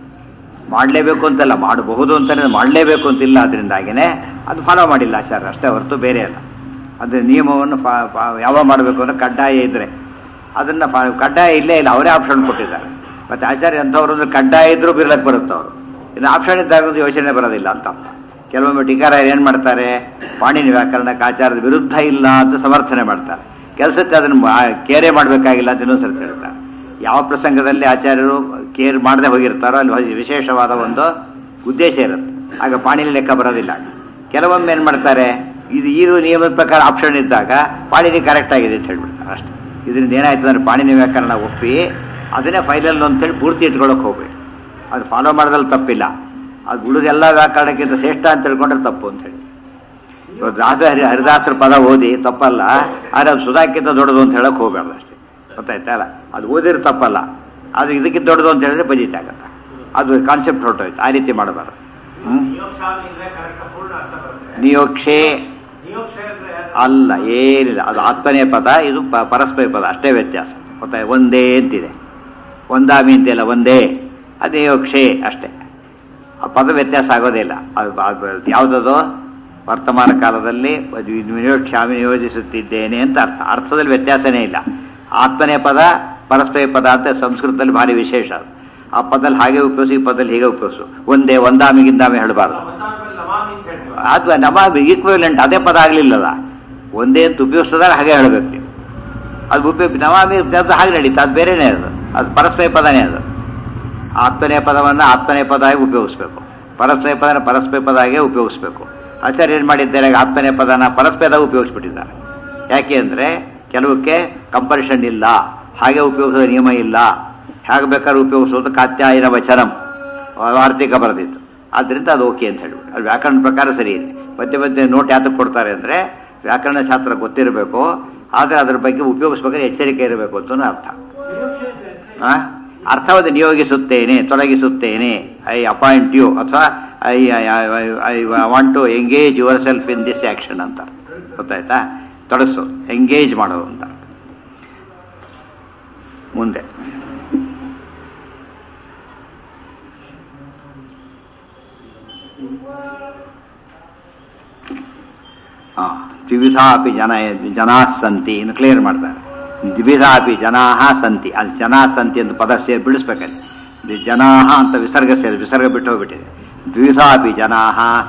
ಮಾಡಲೇಬೇಕು ಅಂತಲ್ಲ ಮಾಡಬಹುದು ಅಂತಾನೆ ಮಾಡಲೇಬೇಕು ಅಂತಿಲ್ಲ ಅದರಿಂದಾಗಿನೇ ಅದು ಫಾಲೋ ಮಾಡಿಲ್ಲ ಆಚಾರ್ಯ ಅಷ್ಟೇ ಹೊರತು ಬೇರೆ ಅಲ್ಲ ಅದು ನಿಯಮವನ್ನು ಫಾ- ಫಾ- ಯಾವಾಗ ಮಾಡಬೇಕು ಅಂದ್ರೆ ಕಡ್ಡಾಯ ಇದ್ರೆ ಅದನ್ನ ಫಾ- ಕಡ್ಡಾಯ ಇಲ್ಲೇ ಇಲ್ಲ ಅವರೇ ಆಪ್ಷನ್ ಕೊಟ್ಟಿದ್ದಾರೆ ಮತ್ತೆ ಆಚಾರ್ಯ ಅಂಥವ್ರು ಅಂದ್ರೆ ಕಡ್ಡಾಯ ಇದ್ರೂ ಬಿರ್ಲಕ್ಕೆ ಬರುತ್ತೆ ಅವರು ಇನ್ನು ಆಪ್ಷನ್ ಇದ್ದಾಗ ಒಂದು ಯೋಚನೆ ಬರೋದಿಲ್ಲ ಅಂತ ಅರ್ಥ ಕೆಲವೊಮ್ಮೆ ಟೀಕಾರಾಯರು ಏನು ಮಾಡ್ತಾರೆ ಪಾಣಿನಿ ವ್ಯಾಕರಣಕ್ಕೆ ಆಚಾರದ ವಿರುದ್ಧ ಇಲ್ಲ ಅಂತ ಸಮರ್ಥನೆ ಮಾಡ್ತಾರೆ ಕೆಲಸಕ್ಕೆ ಅದನ್ನು ಮಾ- ಕೇರೆ ಮಾಡಬೇಕಾಗಿಲ್ಲ ಅಂತ ಇನ್ನೊಂದು ಸರ್ತಿ ಹೇಳ್ತಾರೆ ಯಾವ ಪ್ರಸಂಗದಲ್ಲಿ ಆಚಾರ್ಯರು ಕೇರ್ ಮಾಡದೆ ಹೋಗಿರ್ತಾರೋ ಅಲ್ಲಿ ಹೊಸ- ವಿಶೇಷವಾದ ಒಂದು ಉದ್ದೇಶ ಇರುತ್ತೆ ಆಗ ಪಾಣಿನಿ ಲೆಕ್ಕ ಬರೋದಿಲ್ಲ ಕೆಲವೊಮ್ಮೆ ಏನು ಮಾಡ್ತಾರೆ ಇದು ಈ ನಿಯಮದ ಪ್ರಕಾರ ಆಪ್ಷನ್ ಇದ್ದಾಗ ಪಾಣಿನಿ ಕರೆಕ್ಟ್ ಆಗಿದೆ ಅಂತ ಹೇಳ್ಬಿಡ್ತಾರೆ ಅಷ್ಟೇ ಇದರಿಂದ ಏನಾಯ್ತು ಅಂದ್ರೆ ಪಾಣಿನಿ ವ್ಯಾಕರಣ ಒಪ್ಪಿ ಅದನ್ನೇ ಫೈಲಲ್ಲಿ ಅಂತೇಳಿ ಪೂರ್ತಿ ಇಟ್ಕೊಳಕ್ಕೆ ಹೋಗ್ಬೇಡಿ ಅದು ಫಾಲೋ ಮಾಡೋದ್ರಲ್ಲಿ ತಪ್ಪಿಲ್ಲ ಅದು ಉಳಿದೆಲ್ಲ ವ್ಯಾಕರಣಕ್ಕಿಂತ ಶ್ರೇಷ್ಠ ಅಂತ ತಿಳ್ಕೊಂಡ್ರೆ ತಪ್ಪು ಅಂತ ಹೇಳಿ ಇವತ್ತು ದಾಸ ಹರಿ ಹರಿದಾಸರ ಪದ ಓದಿ ತಪ್ಪಲ್ಲ ಆದರೆ ಅದು ಸುಧಾಕ್ಕಿಂತ ದೊಡ್ಡದು ಅಂತ ಹೇಳಕ್ ಹೋಗ್ಬಾರ್ದು ಅಷ್ಟೇ ಗೊತ್ತಾಯ್ತಾ ಅಲ್ಲ ಅದು ಓದಿರೋ ತಪ್ಪಲ್ಲ ಅದು ಇದಕ್ಕಿಂತ ದೊಡ್ಡದು ಅಂತ ಹೇಳಿದ್ರೆ ಬಜೀತಿ ಆಗತ್ತೆ ಅದು ಕಾನ್ಸೆಪ್ಟ್ ಹೊರಟೋಯ್ತು ಆ ರೀತಿ ಮಾಡಬಾರ್ದು ಹ್ಮ್ ನಿಯೋಕ್ಷಾಮಿ ಅಂದ್ರೆ ಕರೆಕ್ಟ್ ಪೂರ್ಣ ಅರ್ಥ ಬರುತ್ತೆ ನಿಯೋಕ್ಷೇ ನಿಯೋಕ್ಷ ಅಂದ್ರೆ ಅಲ್ಲ ಏನಿಲ್ಲ ಅದು ಆತ್ಮನೇ ಪದ ಇದು ಪ- ಪರಸ್ಪರ ಪದ ಅಷ್ಟೇ ವ್ಯತ್ಯಾಸ ಗೊತ್ತಾಯ್ತು ಒಂದೇ ಅಂತಿದೆ ಒಂದಾಮಿ ಅಂತಿಲ್ಲ ಒಂದೇ ಅದೇ ಯೋಕ್ಷೆ ಅಷ್ಟೇ ಆ ಪದ ವ್ಯತ್ಯಾಸ ಆಗೋದೇ ಇಲ್ಲ ಅದು ಅದು ಯಾವುದದು ವರ್ತಮಾನ ಕಾಲದಲ್ಲಿ ಅದು ವಿನಿಯೋಕ್ಷಾಮಿ ನಿಯೋಜಿಸುತ್ತಿದ್ದೇನೆ ಅಂತ ಅರ್ಥ ಅರ್ಥದಲ್ಲಿ ವ್ಯತ್ಯಾಸನೇ ಇಲ್ಲ ಆತ್ಮನೇ ಪದ ಪರಸ್ಪರ ಪದ ಅಂತ ಸಂಸ್ಕೃತದಲ್ಲಿ ಭಾರಿ ವಿಶೇಷ ಅದು ಆ ಪದದಲ್ಲಿ ಹಾಗೆ ಉಪಯೋಗಿಸಿ ಈ ಪದದಲ್ಲಿ ಹೀಗೆ ಉಪಯೋಗಿಸು ಒಂದೇ ಒಂದಾಮಿಗಿಂದಾಮಿ ಹೇಳಬಾರ್ದು ಒಂದಾದ್ಮೇಲೆ ನಮಾಮಿ ಅಂತ ಹೇಳ್ತೀವಿ ಅಥವಾ ನಮ್ಮ ಈಕ್ವಲೆಂಟ್ ಅದೇ ಪದ ಆಗ್ಲಿಲ್ಲಲ್ಲ ಒಂದೇ ಅಂತ ಉಪಯೋಗಿಸಿದಾಗ ಹಾಗೆ ಹೇಳಬೇಕು ನೀವು ಅದು ಉಪಯೋಗ ನಮಾಮಿ ಶಬ್ದ ಹಾಗೆ ನಡೀತಾ ಅದು ಬೇರೆನೇ ಅದು ಅದು ಪರಸ್ಮಯ ಪದನೇ ಅದು ಆತ್ಮನೇ ಪದವನ್ನು ಆತ್ಮನೇ ಪದ ಆಗಿ ಉಪಯೋಗಿಸ್ಬೇಕು ಪರಸ್ಮಯ ಪದನ ಪರಸ್ಮಯ ಪದ ಆಗೇ ಉಪಯೋಗಿಸ್ಬೇಕು ಆಚಾರ್ಯ ಏನು ಮಾಡಿದ್ದಾರೆ ಈಗ ಆತ್ಮನೇ ಪದನ ಪರಸ್ಮಯದಾಗ ಉಪಯೋಗಿಸ್ಬಿಟ್ಟಿದ್ದಾರೆ ಯಾಕೆ ಅಂದರೆ ಕೆಲವಕ್ಕೆ ಕಂಪಲ್ಷನ್ ಇಲ್ಲ ಹಾಗೆ ಉಪಯೋಗಿಸೋ ನಿಯಮ ಇಲ್ಲ ಹೇಗೆ ಬೇಕಾದ್ರೂ ಉಪಯೋಗಿಸೋದು ಕಾತ್ಯಾಯನ ವಚನಂ ವಾರ್ತಿಕ ಬರೆದಿತ್ತು ಆದ್ದರಿಂದ ಅದು ಓಕೆ ಅಂತ ಹೇಳ್ಬಿಟ್ಟು ಅದು ವ್ಯಾಕರಣ ಪ್ರಕಾರ ಸರಿ ಇದೆ ಮಧ್ಯೆ ಮಧ್ಯೆ ನೋಟ್ ಯಾತಕ್ಕೆ ಕೊಡ್ತಾರೆ ಅಂದರೆ ವ್ಯಾಕರಣ ಶಾಸ್ತ್ರ ಗೊತ್ತಿರಬೇಕು ಆದರೆ ಅದ್ರ ಬಗ್ಗೆ ಉಪಯೋಗಿಸ್ಬೇಕಾದ್ರೆ ಎಚ್ಚರಿಕೆ ಇರಬೇಕು ಅಂತಲೂ ಅರ್ಥ ಆ? ಅರ್ಥವಾದ ನಿಯೋಗಿಸುತ್ತೇನೆ ತೊಲಗಿಸುತ್ತೇನೆ ಐ ಅಪಾಯಿಂಟ್ ಯು ಅಥವಾ I I want to engage yourself in this action ಅಂತ ಗೊತ್ತಾಯ್ತಾ ತೊಡಗಿಸು ಎಂಗೇಜ್ ಮಾಡೋದು ಅಂತ ಮುಂದೆ ಆ, ದ್ವಿವಿಧಾಪಿ ಜನ ಜನಾ ಸಂತಿ ಇನ್ನು ಕ್ಲಿಯರ್ ಮಾಡ್ತಾರೆ ದ್ವಿವಿಧಾಪಿ ಜನಾ ಸಂತಿ ಅಲ್ಲಿ ಜನಾ ಸಂತಿ ಅಂತ ಪದ ಸೇರಿ ಬಿಡಿಸ್ಬೇಕಲ್ಲಿ ಇದು ಜನಾಹ ಅಂತ ವಿಸರ್ಗ ಸೇರಿ ವಿಸರ್ಗ ಬಿಟ್ಟು ಹೋಗ್ಬಿಟ್ಟಿದೆ ದ್ವಿವಿಧಾಪಿ ಜನಾ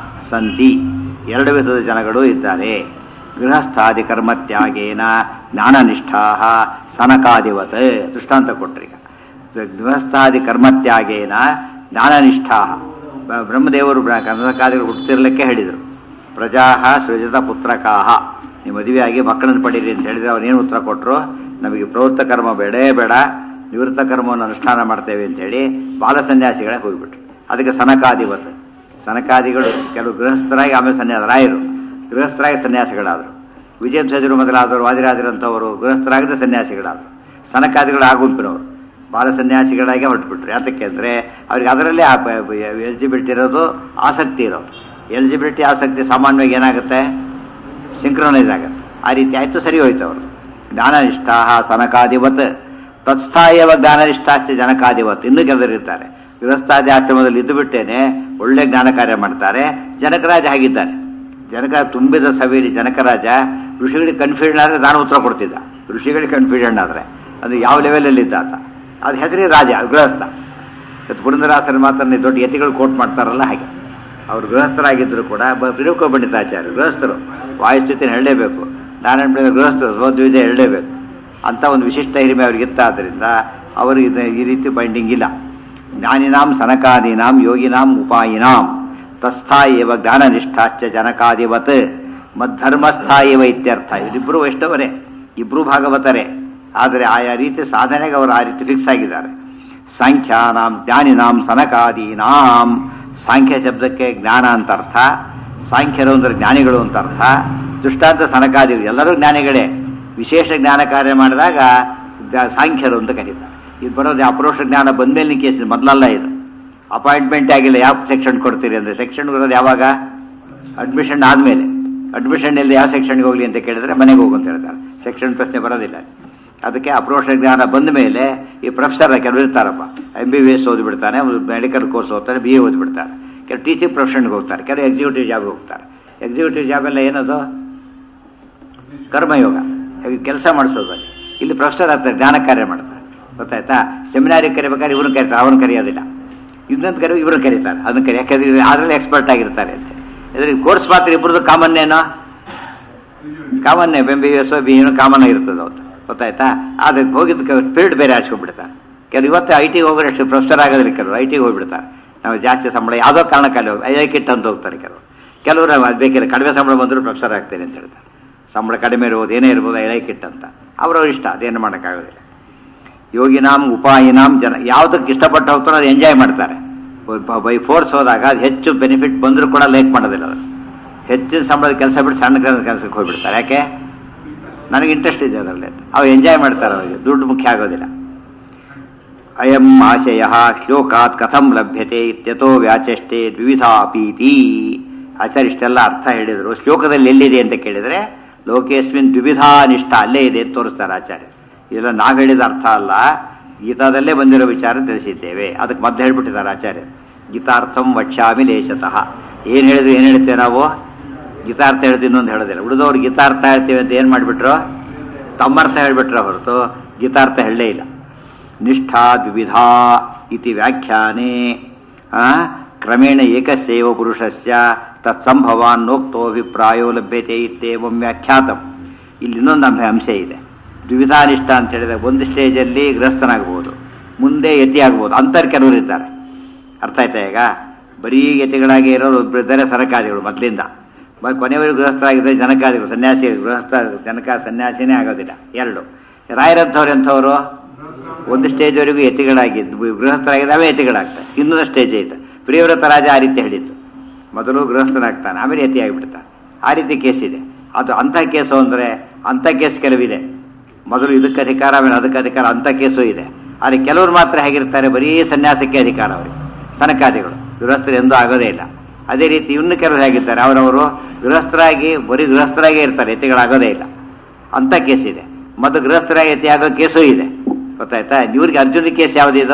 ಸಂತಿ ಎರಡು ವಿಧದ ಜನಗಳು ಇದ್ದಾರೆ ಗೃಹಸ್ಥಾದಿ ಕರ್ಮತ್ಯಾಗೇನ ಜ್ಞಾನನಿಷ್ಠಾ ಸನಕಾದಿವತ್ ದೃಷ್ಟಾಂತ ಕೊಟ್ರಿ ಈಗ ಗೃಹಸ್ಥಾದಿ ಕರ್ಮತ್ಯಾಗೇನ ಜ್ಞಾನನಿಷ್ಠಾ ಬ- ಬ್ರಹ್ಮದೇವರು ಬ್ರ- ಕರ್ಮಕಾದಿಗಳು ಹುಟ್ಟುತ್ತಿರ್ಲಿಕ್ಕೆ ಹೇಳಿದರು ಪ್ರಜಾ ಸೃಜತ ಪುತ್ರಕಾಹ ನೀವು ಮದುವೆಯಾಗಿ ಮಕ್ಕಳನ್ನು ಪಡೀರಿ ಅಂತ ಹೇಳಿದ್ರೆ ಅವ್ರೇನು ಉತ್ತರ ಕೊಟ್ಟರು ನಮಗೆ ಪ್ರವೃತ್ತ ಕರ್ಮ ಬೇಡೇ ಬೇಡ ನಿವೃತ್ತ ಕರ್ಮವನ್ನು ಅನುಷ್ಠಾನ ಮಾಡ್ತೇವೆ ಅಂತೇಳಿ ಬಾಲ ಸನ್ಯಾಸಿಗಳೇ ಹೋಗ್ಬಿಟ್ರು ಅದಕ್ಕೆ ಸನಕಾದಿವತ್ ಸನಕಾದಿಗಳು ಕೆಲವು ಗೃಹಸ್ಥರಾಗಿ ಆಮೇಲೆ ಸನ್ಯಾಸ ರಾಯರು ಗೃಹಸ್ಥರಾಗಿ ಸನ್ಯಾಸಿಗಳಾದರು ವಿಜಯ ಧ್ವಜರು ಮೊದಲಾದವರು ವಾದಿರಾಜರಂಥವರು ಗೃಹಸ್ಥರಾಗದೆ ಸನ್ಯಾಸಿಗಳಾದರು ಸನಕಾದಿಗಳು ಆಗುಂಪಿನವರು ಬಾಲ ಸನ್ಯಾಸಿಗಳಾಗಿ ಹೊರಟುಬಿಟ್ರು ಯಾತಕ್ಕೆ ಅಂದರೆ ಅವ್ರಿಗೆ ಅದರಲ್ಲೇ ಎಲಿಜಿಬಿಲಿಟಿ ಇರೋದು ಆಸಕ್ತಿ ಇರೋದು ಎಲಿಜಿಬಿಲಿಟಿ ಆಸಕ್ತಿ ಸಾಮಾನ್ಯವಾಗಿ ಏನಾಗುತ್ತೆ ಸಿಂಕ್ರನೈಸ್ ಆಗುತ್ತೆ ಆ ರೀತಿ ಆಯಿತು ಸರಿ ಹೋಯ್ತು ಅವರು ಜ್ಞಾನನಿಷ್ಠಾ ಸನಕಾದಿವತ್ ತತ್ಸ್ಥಾಯವ ಜ್ಞಾನನಿಷ್ಠಾಚ ಜನಕಾದಿವತ್ ಇನ್ನೂ ಕೆಲವರಿರ್ತಾರೆ ಗೃಹಸ್ಥಾದಿ ಆಶ್ರಮದಲ್ಲಿ ಇದ್ದು ಬಿಟ್ಟೇನೆ ಒಳ್ಳೆ ಜ್ಞಾನ ಕಾರ್ಯ ಮಾಡ್ತಾರೆ ಜನಕರಾಜ ಆಗಿದ್ದಾರೆ ಜನಕ ತುಂಬಿದ ಸಭೆಯಲ್ಲಿ ಜನಕರಾಜ ಋಷಿಗಳಿಗೆ ಕನ್ಫ್ಯೂಷನ್ ಆದರೆ ನಾನು ಉತ್ತರ ಕೊಡ್ತಿದ್ದ ಋಷಿಗಳಿಗೆ ಕನ್ಫ್ಯೂಷನ್ ಆದರೆ ಅದು ಯಾವ ಲೆವೆಲಲ್ಲಿ ಇದ್ದ ಆತ ಅದು ಹೆಸರಿ ರಾಜ ಗೃಹಸ್ಥ ಇವತ್ತು ಪುರಂದರಾಸನ ಮಾತನ್ನು ದೊಡ್ಡ ಯತಿಗಳು ಕೋಟ್ ಮಾಡ್ತಾರಲ್ಲ ಹಾಗೆ ಅವರು ಗೃಹಸ್ಥರಾಗಿದ್ದರು ಕೂಡ ಬ- ತಿರುಕೋ ಪಂಡಿತಾಚಾರ್ಯ ಗೃಹಸ್ಥರು ವಾಯುಸ್ಥಿತಿನ ಹೇಳಲೇಬೇಕು ನಾರಾಯಣ ಗೃಹಸ್ಥರು ಸ್ವದ್ವಿಧ ಹೇಳಲೇಬೇಕು ಅಂತ ಒಂದು ವಿಶಿಷ್ಟ ಹಿರಿಮೆ ಅವ್ರಿಗಿತ್ತ ಆದ್ದರಿಂದ ಅವರು ಇದು- ಈ ರೀತಿ ಬೈಂಡಿಂಗ್ ಇಲ್ಲ ಜ್ಞಾನಿನಾಂ ಸನಕಾದೀನಾಂ ಯೋಗಿನಾಂ ಉಪಾಯಿನಾಂ ತಸ್ಥಾಯೇವ ಜ್ಞಾನನಿಷ್ಠಾಶ್ಚ ಜನಕಾದಿವತ್ ಮದ್ಧರ್ಮಸ್ಥಾಯೇವ ಇತ್ಯರ್ಥ ಇವರಿಬ್ಬರು ವೈಷ್ಣವರೇ ಇಬ್ಬರು ಭಾಗವತರೇ ಆದರೆ ಆಯಾ ರೀತಿ ಸಾಧನೆಗೆ ಅವರು ಆ ರೀತಿ ಫಿಕ್ಸ್ ಆಗಿದ್ದಾರೆ ಸಾಂಖ್ಯಾನಾಂ ಜ್ಞಾನಿನಾಂ ಸನಕಾದೀನಾಂ ಸಾಂಖ್ಯ ಶಬ್ದಕ್ಕೆ ಜ್ಞಾನ ಅಂತ ಅರ್ಥ ಸಾಂಖ್ಯರು ಅಂದ್ರೆ ಜ್ಞಾನಿಗಳು ಅಂತ ಅರ್ಥ ದುಷ್ಟಾಂತ ಸನಕಾದಿಗಳು ಎಲ್ಲರೂ ಜ್ಞಾನಿಗಳೇ ವಿಶೇಷ ಜ್ಞಾನ ಕಾರ್ಯ ಮಾಡಿದಾಗ ದ- ಸಾಂಖ್ಯರು ಅಂತ ಕರೀತಾರೆ ಇದು ಬರೋದು ಅಪರೋಕ್ಷ ಜ್ಞಾನ ಬಂದ್ಮೇಲೆ ಕೇಸ್ ಮೊದಲಲ್ಲ ಇದು ಅಪಾಯಿಂಟ್ಮೆಂಟ್ ಆಗಿಲ್ಲ ಯಾವ ಸೆಕ್ಷನ್ ಕೊಡ್ತೀರಿ ಅಂದರೆ ಸೆಕ್ಷನ್ ಬರೋದು ಯಾವಾಗ ಅಡ್ಮಿಷನ್ ಆದಮೇಲೆ ಅಡ್ಮಿಷನ್ ಇಲ್ಲಿ ಯಾವ ಸೆಕ್ಷನ್ಗೆ ಹೋಗ್ಲಿ ಅಂತ ಕೇಳಿದ್ರೆ ಮನೆಗೆ ಹೋಗು ಅಂತ ಹೇಳ್ತಾರೆ ಸೆಕ್ಷನ್ ಪ್ರಶ್ನೆ ಬರೋದಿಲ್ಲ ಅದಕ್ಕೆ ಅಪ್ರೋಷ ಜ್ಞಾನ ಬಂದ ಮೇಲೆ ಈ ಪ್ರೊಫೆಸರ್ ಕೆಲವರು ಇರ್ತಾರಪ್ಪ ಎಂ ಬಿ ಬಿ ಎಸ್ ಓದಿಬಿಡ್ತಾನೆ ಮೆಡಿಕಲ್ ಕೋರ್ಸ್ ಓದ್ತಾನೆ ಬಿ ಎ ಓದಿಬಿಡ್ತಾರೆ ಕೆಲವು ಟೀಚಿಂಗ್ ಪ್ರೊಫೆಷನ್ಗೆ ಹೋಗ್ತಾರೆ ಕೆಲವು ಎಕ್ಸಿಕ್ಯೂಟಿವ್ ಜಾಬ್ಗೆ ಹೋಗ್ತಾರೆ ಎಕ್ಸಿಕ್ಯೂಟಿವ್ ಜಾಬ್ ಎಲ್ಲ ಏನದು ಕರ್ಮಯೋಗ ಕೆಲಸ ಮಾಡಿಸೋದು ಅಲ್ಲಿ ಇಲ್ಲಿ ಪ್ರೊಫೆಸರ್ ಆಗ್ತಾರೆ ಜ್ಞಾನ ಕಾರ್ಯ ಮಾಡ್ತಾರೆ ಗೊತ್ತಾಯ್ತಾ ಸೆಮಿನಾರಿಗೆ ಕರಿಬೇಕಾದ್ರೆ ಇವ್ರನ್ನ ಕರೀತಾರೆ ಅವ್ರನ್ನ ಕರೆಯೋದಿಲ್ಲ ಇನ್ನೊಂದು ಕರಿ ಇವ್ರನ್ನ ಕರೀತಾರೆ ಅದನ್ನ ಕರಿ ಯಾಕಂದ್ರೆ ಅದರಲ್ಲಿ ಎಕ್ಸ್ಪರ್ಟ್ ಆಗಿರ್ತಾರೆ ಅಂತ ಇದ್ರಿಗೆ ಕೋರ್ಸ್ ಮಾತ್ರ ಇಬ್ಬರದು ಕಾಮನ್ ಏನೋ common M B S B ಏನೋ ಕಾಮನ್ ಆಗಿರ್ತದೆ ಅವತ್ತು ಗೊತ್ತಾಯ್ತಾ ಆದರೆ ಹೋಗಿದ್ದ ಫೀಲ್ಡ್ ಬೇರೆ ಹಾಸ್ಕೊಂಡ್ಬಿಡ್ತಾರೆ ಕೆಲವು ಇವತ್ತು ಐ ಟಿಗೆ ಹೋಗೋರು ಅಷ್ಟು ಪ್ರೊಫೆಸರ್ ಆಗೋದ್ರಿ ಕೆಲವರು ಐ ಟಿಗೆ ಹೋಗ್ಬಿಡ್ತಾರೆ ನಾವು ಜಾಸ್ತಿ ಸಂಬಳ ಯಾವುದೋ ಕಾರಣಕ್ಕಲ್ಲಿ ಹೋಗಿ ಐ ಕಿಟ್ ಅಂತ ಹೋಗ್ತಾರೆ ಕೆಲವರು ಕೆಲವರು ಅದು ಬೇಕಿಲ್ಲ ಕಡಿಮೆ ಸಂಬಳ ಬಂದರೂ ಪ್ರೊಫೆಸರ್ ಆಗ್ತೇನೆ ಅಂತ ಹೇಳ್ತಾರೆ ಸಂಬಳ ಕಡಿಮೆ ಇರ್ಬೋದು ಏನೇ ಇರ್ಬೋದು ಎಳೆ ಕಿಟ್ ಅಂತ ಅವ್ರವ್ರ ಇಷ್ಟ ಅದೇನು ಮಾಡೋಕ್ಕಾಗೋದಿಲ್ಲ ಯೋಗಿನಾಂ ಉಪಾಯಿನಾಂ ಜನ ಯಾವುದಕ್ಕೆ ಇಷ್ಟಪಟ್ಟು ಹೋಗ್ತಾರೋ ಅದು ಎಂಜಾಯ್ ಮಾಡ್ತಾರೆ ಬೈ ಫೋರ್ಸ್ ಹೋದಾಗ ಅದು ಹೆಚ್ಚು ಬೆನಿಫಿಟ್ ಬಂದರೂ ಕೂಡ ಲೇಕ್ ಮಾಡೋದಿಲ್ಲ ಅದು ಹೆಚ್ಚಿನ ಸಂಬಳದ ಕೆಲಸ ಬಿಟ್ಟು ಸಣ್ಣ ಕೆಲಸಕ್ಕೆ ಹೋಗ್ಬಿಡ್ತಾರೆ ಯಾಕೆ ನನಗೆ ಇಂಟ್ರೆಸ್ಟ್ ಇದೆ ಅದರಲ್ಲಿ ಅಂತ ಅವು ಎಂಜಾಯ್ ಮಾಡ್ತಾರೆ ಅವರಿಗೆ ದುಡ್ಡು ಮುಖ್ಯ ಆಗೋದಿಲ್ಲ ಅಯಂ ಆಶಯ ಶ್ಲೋಕಾತ್ ಕಥಂ ಲಭ್ಯತೆ ಇತ್ಯತೋ ವ್ಯಾಚಷ್ಟೇ ದ್ವಿವಿಧಾಪೀತಿ ಆಚಾರ್ಯ ಇಷ್ಟೆಲ್ಲ ಅರ್ಥ ಹೇಳಿದರು ಶ್ಲೋಕದಲ್ಲಿ ಎಲ್ಲಿದೆ ಅಂತ ಕೇಳಿದರೆ ಲೋಕೇಸ್ಮಿನ್ ದ್ವಿವಿಧಾ ನಿಷ್ಠ ಅಲ್ಲೇ ಇದೆ ಅಂತ ತೋರಿಸ್ತಾರೆ ಆಚಾರ್ಯ ಇದೆಲ್ಲ ನಾವು ಹೇಳಿದ ಅರ್ಥ ಅಲ್ಲ ಗೀತಾದಲ್ಲೇ ಬಂದಿರೋ ವಿಚಾರ ತಿಳಿಸಿದ್ದೇವೆ ಅದಕ್ಕೆ ಮತ್ತೆ ಹೇಳ್ಬಿಟ್ಟಿದ್ದಾರೆ ಆಚಾರ್ಯ ಗೀತಾರ್ಥಂ ವಕ್ಷ್ಯಾಮಿ ಲೇಶತಃ ಏನು ಹೇಳಿದ್ರು ಏನು ಹೇಳ್ತೇವೆ ನಾವು ಗೀತಾರ್ಥ ಹೇಳಿದ್ರು ಇನ್ನೊಂದು ಹೇಳೋದಿಲ್ಲ ಉಳಿದವ್ರು ಗೀತಾರ್ಥ ಹೇಳ್ತೀವಿ ಅಂತ ಏನು ಮಾಡಿಬಿಟ್ರು ತಮ್ಮರ್ಥ ಹೇಳ್ಬಿಟ್ರೆ ಹೊರತು ಗೀತಾರ್ಥ ಹೇಳಲೇ ಇಲ್ಲ ನಿಷ್ಠಾ ದ್ವಿಧಾ ಇತಿ ವ್ಯಾಖ್ಯಾನೆ ಆ, ಕ್ರಮೇಣ ಏಕಸ್ಯೈವ ಪುರುಷಸ್ಯ ತತ್ಸಂಭವಾನ್ನೋಕ್ತೋಭಿಪ್ರಾಯೋ ಲಭ್ಯತೆ ಇತ್ಯೇವಂ ವ್ಯಾಖ್ಯಾತಂ ಇಲ್ಲಿ ಇನ್ನೊಂದು ಅಂಶ ಅಂಶ ಇದೆ ದ್ವಿಧಾನಿಷ್ಠ ಅಂತ ಹೇಳಿದಾಗ ಒಂದು ಸ್ಟೇಜಲ್ಲಿ ಗೃಹಸ್ಥನಾಗ್ಬೋದು ಮುಂದೆ ಯತಿ ಆಗ್ಬೋದು ಅಂತರ್ ಕೆಲವರು ಇದ್ದಾರೆ ಅರ್ಥ ಆಯ್ತಾ ಈಗ ಬರೀ ಯತಿಗಳಾಗಿ ಇರೋರು ಒಬ್ರು ಇದ್ದಾರೆ ಸರಕಾದಿಗಳು ಮೊದಲಿಂದ ಬ- ಕೊನೆಯವರೆಗೂ ಗೃಹಸ್ಥರಾಗಿದ್ದರೆ ಜನಕಾದಿಗಳು ಸನ್ಯಾಸಿ ಗೃಹಸ್ಥ ಜನಕ ಸನ್ಯಾಸಿನೇ ಆಗೋದಿಲ್ಲ ಎರಡು ರಾಯರಂಥವ್ರು ಎಂಥವರು ಒಂದು ಸ್ಟೇಜ್ವರೆಗೂ ಯತಿಗಳಾಗಿದ್ದು ಗೃಹಸ್ಥರಾಗಿದ್ದಾವೆ ಯತಿಗಳಾಗ್ತವೆ ಇನ್ನೊಂದು ಸ್ಟೇಜ್ ಐತೆ ಪ್ರಿಯವ್ರತ ರಾಜ ಆ ರೀತಿ ಹೇಳಿದ್ದು ಮೊದಲು ಗೃಹಸ್ಥನಾಗ್ತಾನೆ ಆಮೇಲೆ ಯತಿ ಆಗಿಬಿಡ್ತಾನೆ ಆ ರೀತಿ ಕೇಸ್ ಇದೆ ಅದು ಅಂಥ ಕೇಸು ಅಂದರೆ ಅಂಥ ಕೇಸ್ ಕೆಲವಿದೆ ಮೊದಲು ಇದಕ್ಕೆ ಅಧಿಕಾರ ಆಮೇಲೆ ಅದಕ್ಕೆ ಅಧಿಕಾರ ಅಂಥ ಕೇಸು ಇದೆ ಆದರೆ ಕೆಲವರು ಮಾತ್ರ ಹೇಗಿರ್ತಾರೆ ಬರೀ ಸನ್ಯಾಸಕ್ಕೆ ಅಧಿಕಾರ ಅವರಿಗೆ ಸನಕಾದಿಗಳು ಗೃಹಸ್ಥರು ಎಂದೂ ಆಗೋದೇ ಇಲ್ಲ ಅದೇ ರೀತಿ ಇನ್ನು ಕೆಲವರು ಹೇಗಿರ್ತಾರೆ ಅವರವರು ಗೃಹಸ್ಥರಾಗಿ ಬರೀ ಗೃಹಸ್ಥರಾಗೇ ಇರ್ತಾರೆ ಯತಿಗಳಾಗೋದೇ ಇಲ್ಲ ಅಂಥ ಕೇಸ್ ಇದೆ ಮತ್ತು ಗೃಹಸ್ಥರಾಗಿ ಯತಿ ಆಗೋ ಕೇಸು ಇದೆ ಗೊತ್ತಾಯ್ತಾ ಇವ್ರಿಗೆ ಅರ್ಜುನ ಕೇಸ್ ಯಾವುದಿದು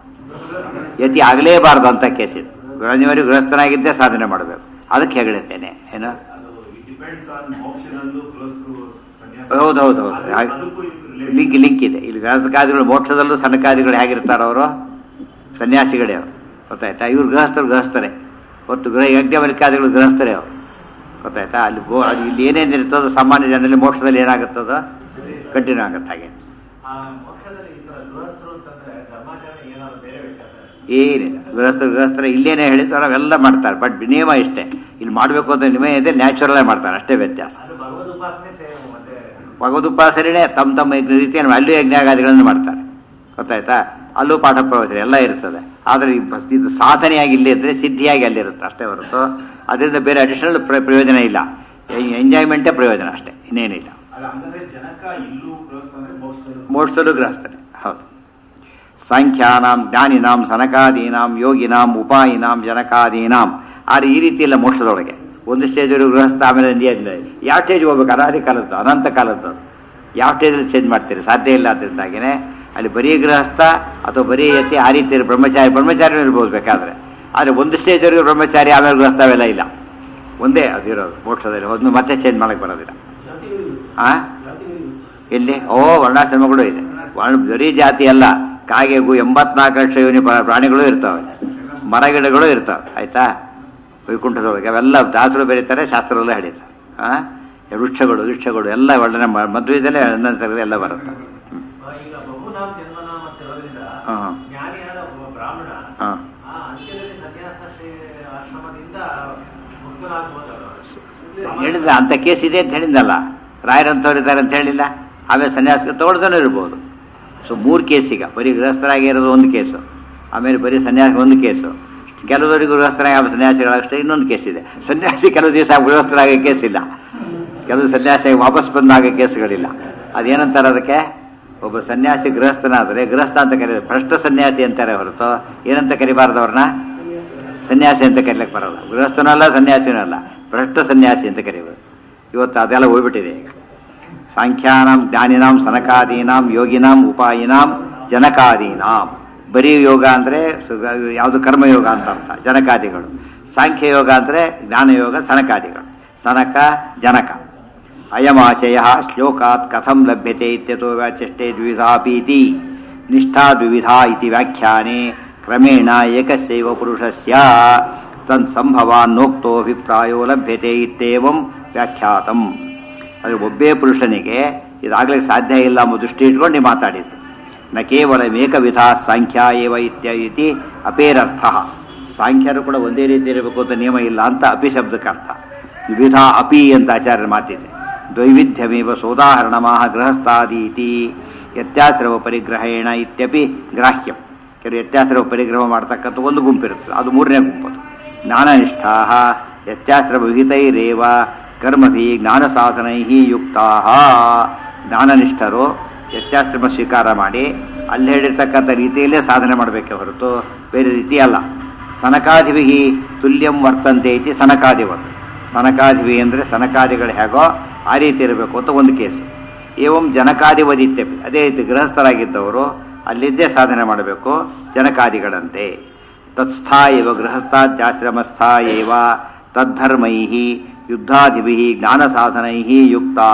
ಯತಿ ಆಗಲೇಬಾರ್ದು ಅಂತ ಕೇಸ್ ಇದು ನೀವು ಗೃಹಸ್ಥನಾಗಿದ್ದೇ ಸಾಧನೆ ಮಾಡಬೇಕು ಅದಕ್ಕೆ ಹೇಳುತ್ತೇನೆ ಏನು ಅದು ಡಿಪೆಂಡ್ಸ್ ಆನ್ ಮೋಕ್ಷದಲ್ಲೂ ಗೃಹಸ್ಥರು ಸನ್ಯಾಸ ಹೌದು ಹೌದು ಹೌದು ಹಾಗೆ ಅದಕ್ಕೂ ಇದಕ್ಕೂ relation. ಲಿಂಕ್ ಲಿಂಕ್ ಇದೆ ಇಲ್ಲಿ ಗೃಹಸ್ಥಕಾದಿಗಳು ಮೋಕ್ಷದಲ್ಲೂ ಸನಕಾದಿಗಳು ಹೇಗಿರ್ತಾರ ಅವರು ಸನ್ಯಾಸಿಗಳೇ ಅವರು ಗೊತ್ತಾಯ್ತಾ ಇವ್ರು ಗೃಹಸ್ಥರು ಗೃಹಸ್ಥರೇ ಹೊತ್ತು ಗೃಹ ಯಜ್ಞವಲಿಕಾದಿಗಳು ಗೃಹಸ್ಥರೇ ಅವರು ಗೊತ್ತಾಯ್ತಾ ಅಲ್ಲಿ ಗೋ ಅಲ್ಲಿ ಇಲ್ಲಿ ಏನೇನು ಇರ್ತದೋ ಸಾಮಾನ್ಯ ಜನರಲ್ಲಿ ಮೋಕ್ಷದಲ್ಲಿ ಏನಾಗುತ್ತದೋ ಕಂಟಿನ್ಯೂ ಆಗುತ್ತೆ ಹಾಗೆ ಆ ಮೋಕ್ಷದಲ್ಲಿ ಈ ತರ ಗೃಹಸ್ಥರು ಅಂತಂದ್ರೆ ಧರ್ಮಾಚರಣೆ ಏನಾದ್ರು ಬೇರೆ ವ್ಯತ್ಯಾಸ ಏನಿಲ್ಲ ಗೃಹಸ್ಥರು ಗೃಹಸ್ಥರು ಇಲ್ಲೇನೇ ಹೇಳಿದ್ರು ಅವೆಲ್ಲ ಮಾಡ್ತಾರೆ ಬಟ್ ನಿಯಮ ಇಷ್ಟೇ ಇಲ್ಲಿ ಮಾಡಬೇಕು ಅಂತ ನಿಯಮ ಇದೆ ನ್ಯಾಚುರಲ್ ಆಗಿ ಮಾಡ್ತಾರೆ ಅಷ್ಟೇ ವ್ಯತ್ಯಾಸ ಅದು ಭಗವದ್ ಉಪಾಸನೆ ಸೇವೆ ಮತ್ತೆ ಭಗವದುಪಾಸನೆ ತಮ್ಮ ತಮ್ಮ ರೀತಿಯನ್ನು ಅಲ್ಲೂ ಯಜ್ಞಾಗಾದಿಗಳನ್ನು ಮಾಡ್ತಾರೆ ಗೊತ್ತಾಯ್ತಾ ಅಲ್ಲೂ ಪಾಠ ಪ್ರವಚನ ಎಲ್ಲ ಇರ್ತದೆ ಆದರೆ ಈ ಬಸ್- ಇದು ಸಾಧನೆಯಾಗಿ ಇಲ್ಲೇ ಇದ್ರೆ ಸಿದ್ಧಿಯಾಗಿ ಅಲ್ಲಿರುತ್ತೆ ಅಷ್ಟೇ ಹೊರತು ಅದರಿಂದ ಬೇರೆ ಅಡಿಷನಲ್ ಪ್ರಯೋಜನ ಇಲ್ಲ ಎಂಜಾಯ್ಮೆಂಟೇ ಪ್ರಯೋಜನ ಅಷ್ಟೇ ಇನ್ನೇನಿಲ್ಲ ಅಲ್ಲ ಹಂಗಂದ್ರೆ ಜನಕ ಇಲ್ಲೂ ಗೃಹಸ್ಥ ಅಂದ್ರೆ ಮೋಕ್ಷದಲ್ಲೂ ಮೋಡ್ಸಲು ಗೃಹಸ್ಥನೆ ಹೌದು ಸಾಂಖ್ಯಾನಾಂ ಜ್ಞಾನಿನಾಂ ಸನಕಾದೀನಾಂ ಯೋಗಿನಾಂ ಉಪಾಯಿನಾಂ ಜನಕಾದೀನಾಂ ಆದರೆ ಈ ರೀತಿ ಇಲ್ಲ ಮೋಕ್ಷದೊಳಗೆ ಒಂದು ಸ್ಟೇಜ್ವರೆಗೂ ಗೃಹಸ್ಥ ಆಮೇಲೆ ಇಂಡಿಯಾದಿಂದ ಯಾವ ಸ್ಟೇಜ್ ಹೋಗ್ಬೇಕು ಅನಾದಿ ಕಾಲದ್ದು ಅನಂತ ಕಾಲದ್ದು ಅದು. ಯಾವ ಸ್ಟೇಜಲ್ಲಿ ಚೇಂಜ್ ಮಾಡ್ತೀರಿ ಸಾಧ್ಯ ಇಲ್ಲ ಅದರಿಂದಾಗಿನೇ ಅಲ್ಲಿ ಬರೀ ಗೃಹಸ್ಥ ಅಥವಾ ಬರೀ ಯತಿ ಆ ರೀತಿ ಇರೋ ಬ್ರಹ್ಮಚಾರಿ ಬ್ರಹ್ಮಚಾರಿ ಇರ್ಬೋದು ಬೇಕಾದ್ರೆ ಆದರೆ ಒಂದು ಸ್ಟೇಜ್ವರೆಗೂ ಬ್ರಹ್ಮಚಾರಿ ಆಮೇಲೆ ಗೃಹಸ್ಥ ಅವೆಲ್ಲ ಇಲ್ಲ ಒಂದೇ ಅದಿರೋದು ಮೋಕ್ಷದಲ್ಲಿ ಒಂದು ಮತ್ತೆ ಚೇಂಜ್ ಮಾಡಕ್ಕೆ ಬರೋದಿಲ್ಲ ಆ ಎಲ್ಲಿ ಓ ವರ್ಣಾಶ್ರಮಗಳು ಇದೆ ವರ್ಣ ಬರೀ ಜಾತಿ ಅಲ್ಲ ಕಾಗೆಗೂ ಎಂಬತ್ನಾಲ್ಕು ಲಕ್ಷ ಯೋನಿ ಪ್ರ- ಪ್ರಾಣಿಗಳು ಇರ್ತಾವೆ ಮರಗಿಡಗಳು ಇರ್ತಾವೆ ಆಯ್ತಾ ವೈಕುಂಠದೊಳಗೆ ಅವೆಲ್ಲ ದಾಸರು ಬೆರೀತಾರೆ ಶಾಸ್ತ್ರದಲ್ಲೇ ಹೇಳಿದ್ದಾರೆ ಆ ವೃಕ್ಷಗಳು ವೃಕ್ಷಗಳು ಎಲ್ಲ ವರ್ಣನೆ ಮ- ಮಧ್ವದಲ್ಲೇ ಹನ್ನೊಂದು ಎಲ್ಲ ಬರುತ್ತೆ ಹ್ಮ್. ಈಗ ಬಹುನಾಮ್ ಜನ್ಮನಾಮ ಅಂತ ಹೇಳೋದ್ರಿಂದ ಹಾ, ಹಾ. ಜ್ಞಾನಿಯಾದ ಒಬ್ಬ ಬ್ರಾಹ್ಮಣ ಹಾ. ಆ ಅಂತ್ಯದಲ್ಲಿ ಸನ್ಯಾಸ ಶ್ರೀ- ಆಶ್ರಮದಿಂದ ಮುಕ್ತನಾಗ್ಬೋದಲ್ಲ ಹೇಳಿದ ಅಂತ ಕೇಸ್ ಇದೆ ಅಂತ ಹೇಳಿದ್ನಲ್ಲ ರಾಯರಂತವ್ರು ಇದ್ದಾರೆ ಅಂತ ಹೇಳಿಲ್ಲ ಆಮೇಲೆ ಸನ್ಯಾಸ ತಗೊಳ್ತಾನೆ ಇರ್ಬೋದು ಸೊ ಮೂರು ಕೇಸ್ ಈಗ ಬರೀ ಗೃಹಸ್ಥರಾಗಿ ಇರೋದು ಒಂದು ಕೇಸು ಆಮೇಲೆ ಬರೀ ಸನ್ಯಾಸ ಒಂದು ಕೇಸು ಕೆಲವರಿಗೆ ಗೃಹಸ್ಥರಾಗಿ ಆಮೇಲೆ ಸನ್ಯಾಸಿಗಳಷ್ಟೇ ಇನ್ನೊಂದು ಕೇಸ್ ಇದೆ ಸನ್ಯಾಸಿ ಕೆಲವು ದಿವಸ ಗೃಹಸ್ಥರಾಗೋ ಕೇಸ್ ಇಲ್ಲ ಕೆಲವು ಸನ್ಯಾಸಿಯಾಗಿ ವಾಪಸ್ ಬಂದಾಗ ಕೇಸ್ಗಳಿಲ್ಲ ಅದೇನಂತಾರೆ ಅದಕ್ಕೆ ಒಬ್ಬ ಸನ್ಯಾಸಿ ಗೃಹಸ್ಥನಾದರೆ ಗೃಹಸ್ಥ ಅಂತ ಕರೀತಾರೆ ಭ್ರಷ್ಟ ಸನ್ಯಾಸಿ ಅಂತಾರೆ ಹೊರತು ಏನಂತ ಕರಿಬಾರ್ದು ಅವ್ರನ್ನ ಸನ್ಯಾಸಿ ಅಂತ ಕರೀಲಿಕ್ಕೆ ಬರಲ್ಲ ಗೃಹಸ್ಥನೂ ಅಲ್ಲ ಸನ್ಯಾಸಿನೂ ಅಲ್ಲ ಭ್ರಷ್ಟ ಸನ್ಯಾಸಿ ಅಂತ ಕರೀಬೋದು ಇವತ್ತು ಅದೆಲ್ಲ ಹೋಗ್ಬಿಟ್ಟಿದೆ ಈಗ ಸಾಂಖ್ಯಾನಾಂ ಜ್ಞಾನಿನಾಂ ಸನಕಾದೀನಾಂ ಯೋಗಿನಾಂ ಉಪಾಯಿನಾಂ ಜನಕಾದೀನಾಂ ಬರೀ ಯೋಗ ಅಂದರೆ ಯಾವುದು ಕರ್ಮಯೋಗ ಅಂತ ಅರ್ಥ ಜನಕಾದಿಗಳು ಸಾಂಖ್ಯ ಯೋಗ ಅಂದರೆ ಜ್ಞಾನಯೋಗ ಸನಕಾದಿಗಳು ಸನಕ ಜನಕ ಅಯಮಾಶಯ ಶ್ಲೋಕಾತ್ ಕಥಂ ಲಭ್ಯತೆ ಇತ್ಯತೋ ವ್ಯಾಚಷ್ಟೇ ದ್ವಿಧಾಪೀತಿ ನಿಷ್ಠಾ ದ್ವಿವಿಧಾ ಇತಿ ವ್ಯಾಖ್ಯಾನೆ ಕ್ರಮೇಣ ಏಕಸ್ಯೈವ ಪುರುಷಸ್ಯ ತನ್ ಸಂಭವಾನ್ನೋಕ್ತೋಭಿಪ್ರಾಯೋ ಲಭ್ಯತೆ ಇತ್ಯೇವಂ ವ್ಯಾಖ್ಯಾತಂ ಅದು ಒಬ್ಬೇ ಪುರುಷನಿಗೆ ಇದಾಗಲಿಕ್ಕೆ ಸಾಧ್ಯ ಇಲ್ಲ ಎಂಬ ದೃಷ್ಟಿ ಇಟ್ಕೊಂಡು ಮಾತಾಡಿದ್ದು ನ ಕೇವಲ ಏಕವಿಧ ಸಾಂಖ್ಯ ಏವ ಇತ್ಯ ಇತಿ ಅಪೇರರ್ಥ ಸಾಂಖ್ಯರು ಕೂಡ ಒಂದೇ ರೀತಿ ಇರಬೇಕು ಅಂತ ನಿಯಮ ಇಲ್ಲ ಅಂತ ಅಪಿ ಶಬ್ದಕ್ಕೆ ಅರ್ಥ ವಿವಿಧ ಅಪಿ ಅಂತ ಆಚಾರ್ಯರ ಮಾತಿದೆ ದ್ವೈವಿಧ್ಯಮೇವ ಸೋದಾಹರಣಮಾಹ ಗೃಹಸ್ಥಾದೀತಿ ವ್ಯತ್ಯಾಸರವ ಪರಿಗ್ರಹೇಣ ಇತ್ಯಪಿ ಗ್ರಾಹ್ಯಂ ಕೆಲವು ವ್ಯತ್ಯಾಸರವ ಪರಿಗ್ರಹ ಮಾಡ್ತಕ್ಕಂಥ ಒಂದು ಗುಂಪಿರುತ್ತದೆ ಅದು ಮೂರನೇ ಗುಂಪದು ಜ್ಞಾನನಿಷ್ಠಾ ವ್ಯತ್ಯಾಸರ ವಿಹಿತೈರೇವ ಕರ್ಮಭಿ ಜ್ಞಾನ ಸಾಧನೈ ಯುಕ್ತಾ ಜ್ಞಾನನಿಷ್ಠರು ವ್ಯತ್ಯಾಶ್ರಮ ಸ್ವೀಕಾರ ಮಾಡಿ ಅಲ್ಲಿ ಹೇಳಿರ್ತಕ್ಕಂಥ ರೀತಿಯಲ್ಲೇ ಸಾಧನೆ ಮಾಡಬೇಕೆ ಹೊರತು ಬೇರೆ ರೀತಿ ಅಲ್ಲ ಸನಕಾದಿಭಿ ತುಲ್ಯಂ ವರ್ತಂತೆ ಇತಿ ಸನಕಾದಿವತ್ ಸನಕಾದಿವಿ ಅಂದರೆ ಸನಕಾದಿಗಳು ಹೇಗೋ ಆ ರೀತಿ ಇರಬೇಕು ಅಂತ ಒಂದು ಕೇಸು ಏವಂ ಜನಕಾದಿವದಿತ್ಯಪಿ ಅದೇ ರೀತಿ ಗೃಹಸ್ಥರಾಗಿದ್ದವರು ಅಲ್ಲಿದ್ದೇ ಸಾಧನೆ ಮಾಡಬೇಕು ಜನಕಾದಿಗಳಂತೆ ತತ್ಸ್ಥಾ ಇವ ಗೃಹಸ್ಥಾದ್ಯಾಶ್ರಮಸ್ಥಾ ಏವ ತದ್ಧರ್ಮೈ ಯುದ್ಧಾದಿಭಿ ಜ್ಞಾನ ಸಾಧನೈ ಯುಕ್ತಾ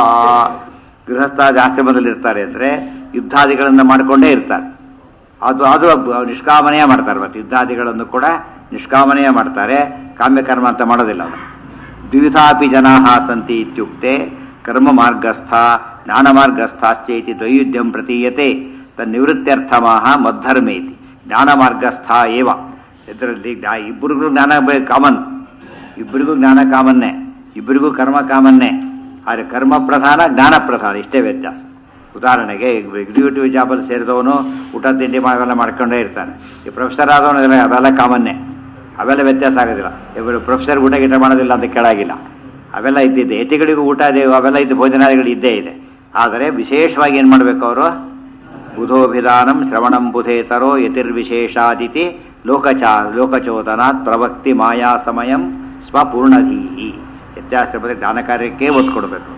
ಗೃಹಸ್ಥಾದ್ಯಾಶ್ರಮದಲ್ಲಿರ್ತಾರೆ ಅಂದರೆ ಯುದ್ಧಾದಿಗಳನ್ನು ಮಾಡಿಕೊಂಡೇ ಇರ್ತಾರೆ ಅದು ಅದು ಅಬ್- ನಿಷ್ಕಾಮನೆಯ ಮಾಡ್ತಾರೆ ಮತ್ತು ಯುದ್ಧಾದಿಗಳನ್ನು ಕೂಡ ನಿಷ್ಕಾಮನೆಯ ಮಾಡ್ತಾರೆ ಕಾಮ್ಯಕರ್ಮ ಅಂತ ಮಾಡೋದಿಲ್ಲ ಅವರು ದ್ವಿಧಾಪಿ ಜನಾ ಸಂತಿ ಇತ್ಯುಕ್ತೆ ಕರ್ಮ ಮಾರ್ಗಸ್ಥ ಜ್ಞಾನ ಮಾರ್ಗಸ್ಥಾಶ್ಚೇತಿ ದ್ವೈಯುಧ್ಯಂ ಪ್ರತೀಯತೆ ತನ್ನಿವೃತ್ತ್ಯರ್ಥಮಾಹ ಮದ್ಧರ್ಮೇತಿ ಜ್ಞಾನ ಮಾರ್ಗಸ್ಥ ಏವ ಇದರಲ್ಲಿ ಜ್ಞಾ- ಇಬ್ಬರಿಗೂ ಜ್ಞಾನ ಕಾಮನ್ ಇಬ್ಬರಿಗೂ ಜ್ಞಾನ ಕಾಮನ್ನೇ ಇಬ್ಬರಿಗೂ ಕರ್ಮ ಕಾಮನ್ನೇ ಆದರೆ ಕರ್ಮ ಪ್ರಧಾನ ಜ್ಞಾನ ಪ್ರಧಾನ ಇಷ್ಟೇ ವ್ಯತ್ಯಾಸ ಉದಾಹರಣೆಗೆ ಎಕ್ಸಿಕ್ಯೂಟಿವ್ ಜಾಬಲ್ಲಿ ಸೇರಿದವನು ಊಟ ತಿಂಡಿ ಮಾವೆಲ್ಲ ಮಾಡ್ಕೊಂಡೇ ಇರ್ತಾನೆ ಈ ಪ್ರೊಫೆಸರ್ ಆದವನು ಅದೆಲ್ಲ ಅವೆಲ್ಲ ಕಾಮನ್ನೇ ಅವೆಲ್ಲ ವ್ಯತ್ಯಾಸ ಆಗೋದಿಲ್ಲ ಇವರು ಪ್ರೊಫೆಸರ್ ಊಟ ಗೀಟ ಮಾಡೋದಿಲ್ಲ ಅಂತ ಕೇಳಾಗಿಲ್ಲ ಅವೆಲ್ಲ ಇದ್ದಿದ್ದೆ ಯತಿಗಳಿಗೂ ಊಟ ಇದೆ ಅವೆಲ್ಲ ಇದ್ದು ಭೋಜನಾದಿಗಳು ಇದ್ದೇ ಇದೆ ಆದರೆ ವಿಶೇಷವಾಗಿ ಏನು ಮಾಡಬೇಕು ಅವರು ಬುಧೋಭಿಧಾನಂ ಶ್ರವಣಂ ಬುಧೇತರೋ ಯತಿರ್ವಿಶೇಷಾದಿತಿ ಲೋಕಚಾ ಲೋಕಚೋದನಾತ್ ಪ್ರವಕ್ತಿ ಮಾಯಾ ಸಮಯಂ ಸ್ವಪೂರ್ಣಧೀಹಿ ವ್ಯತ್ಯಾಸ ಜ್ಞಾನ ಕಾರ್ಯಕ್ಕೆ ಒತ್ತು ಕೊಡಬೇಕು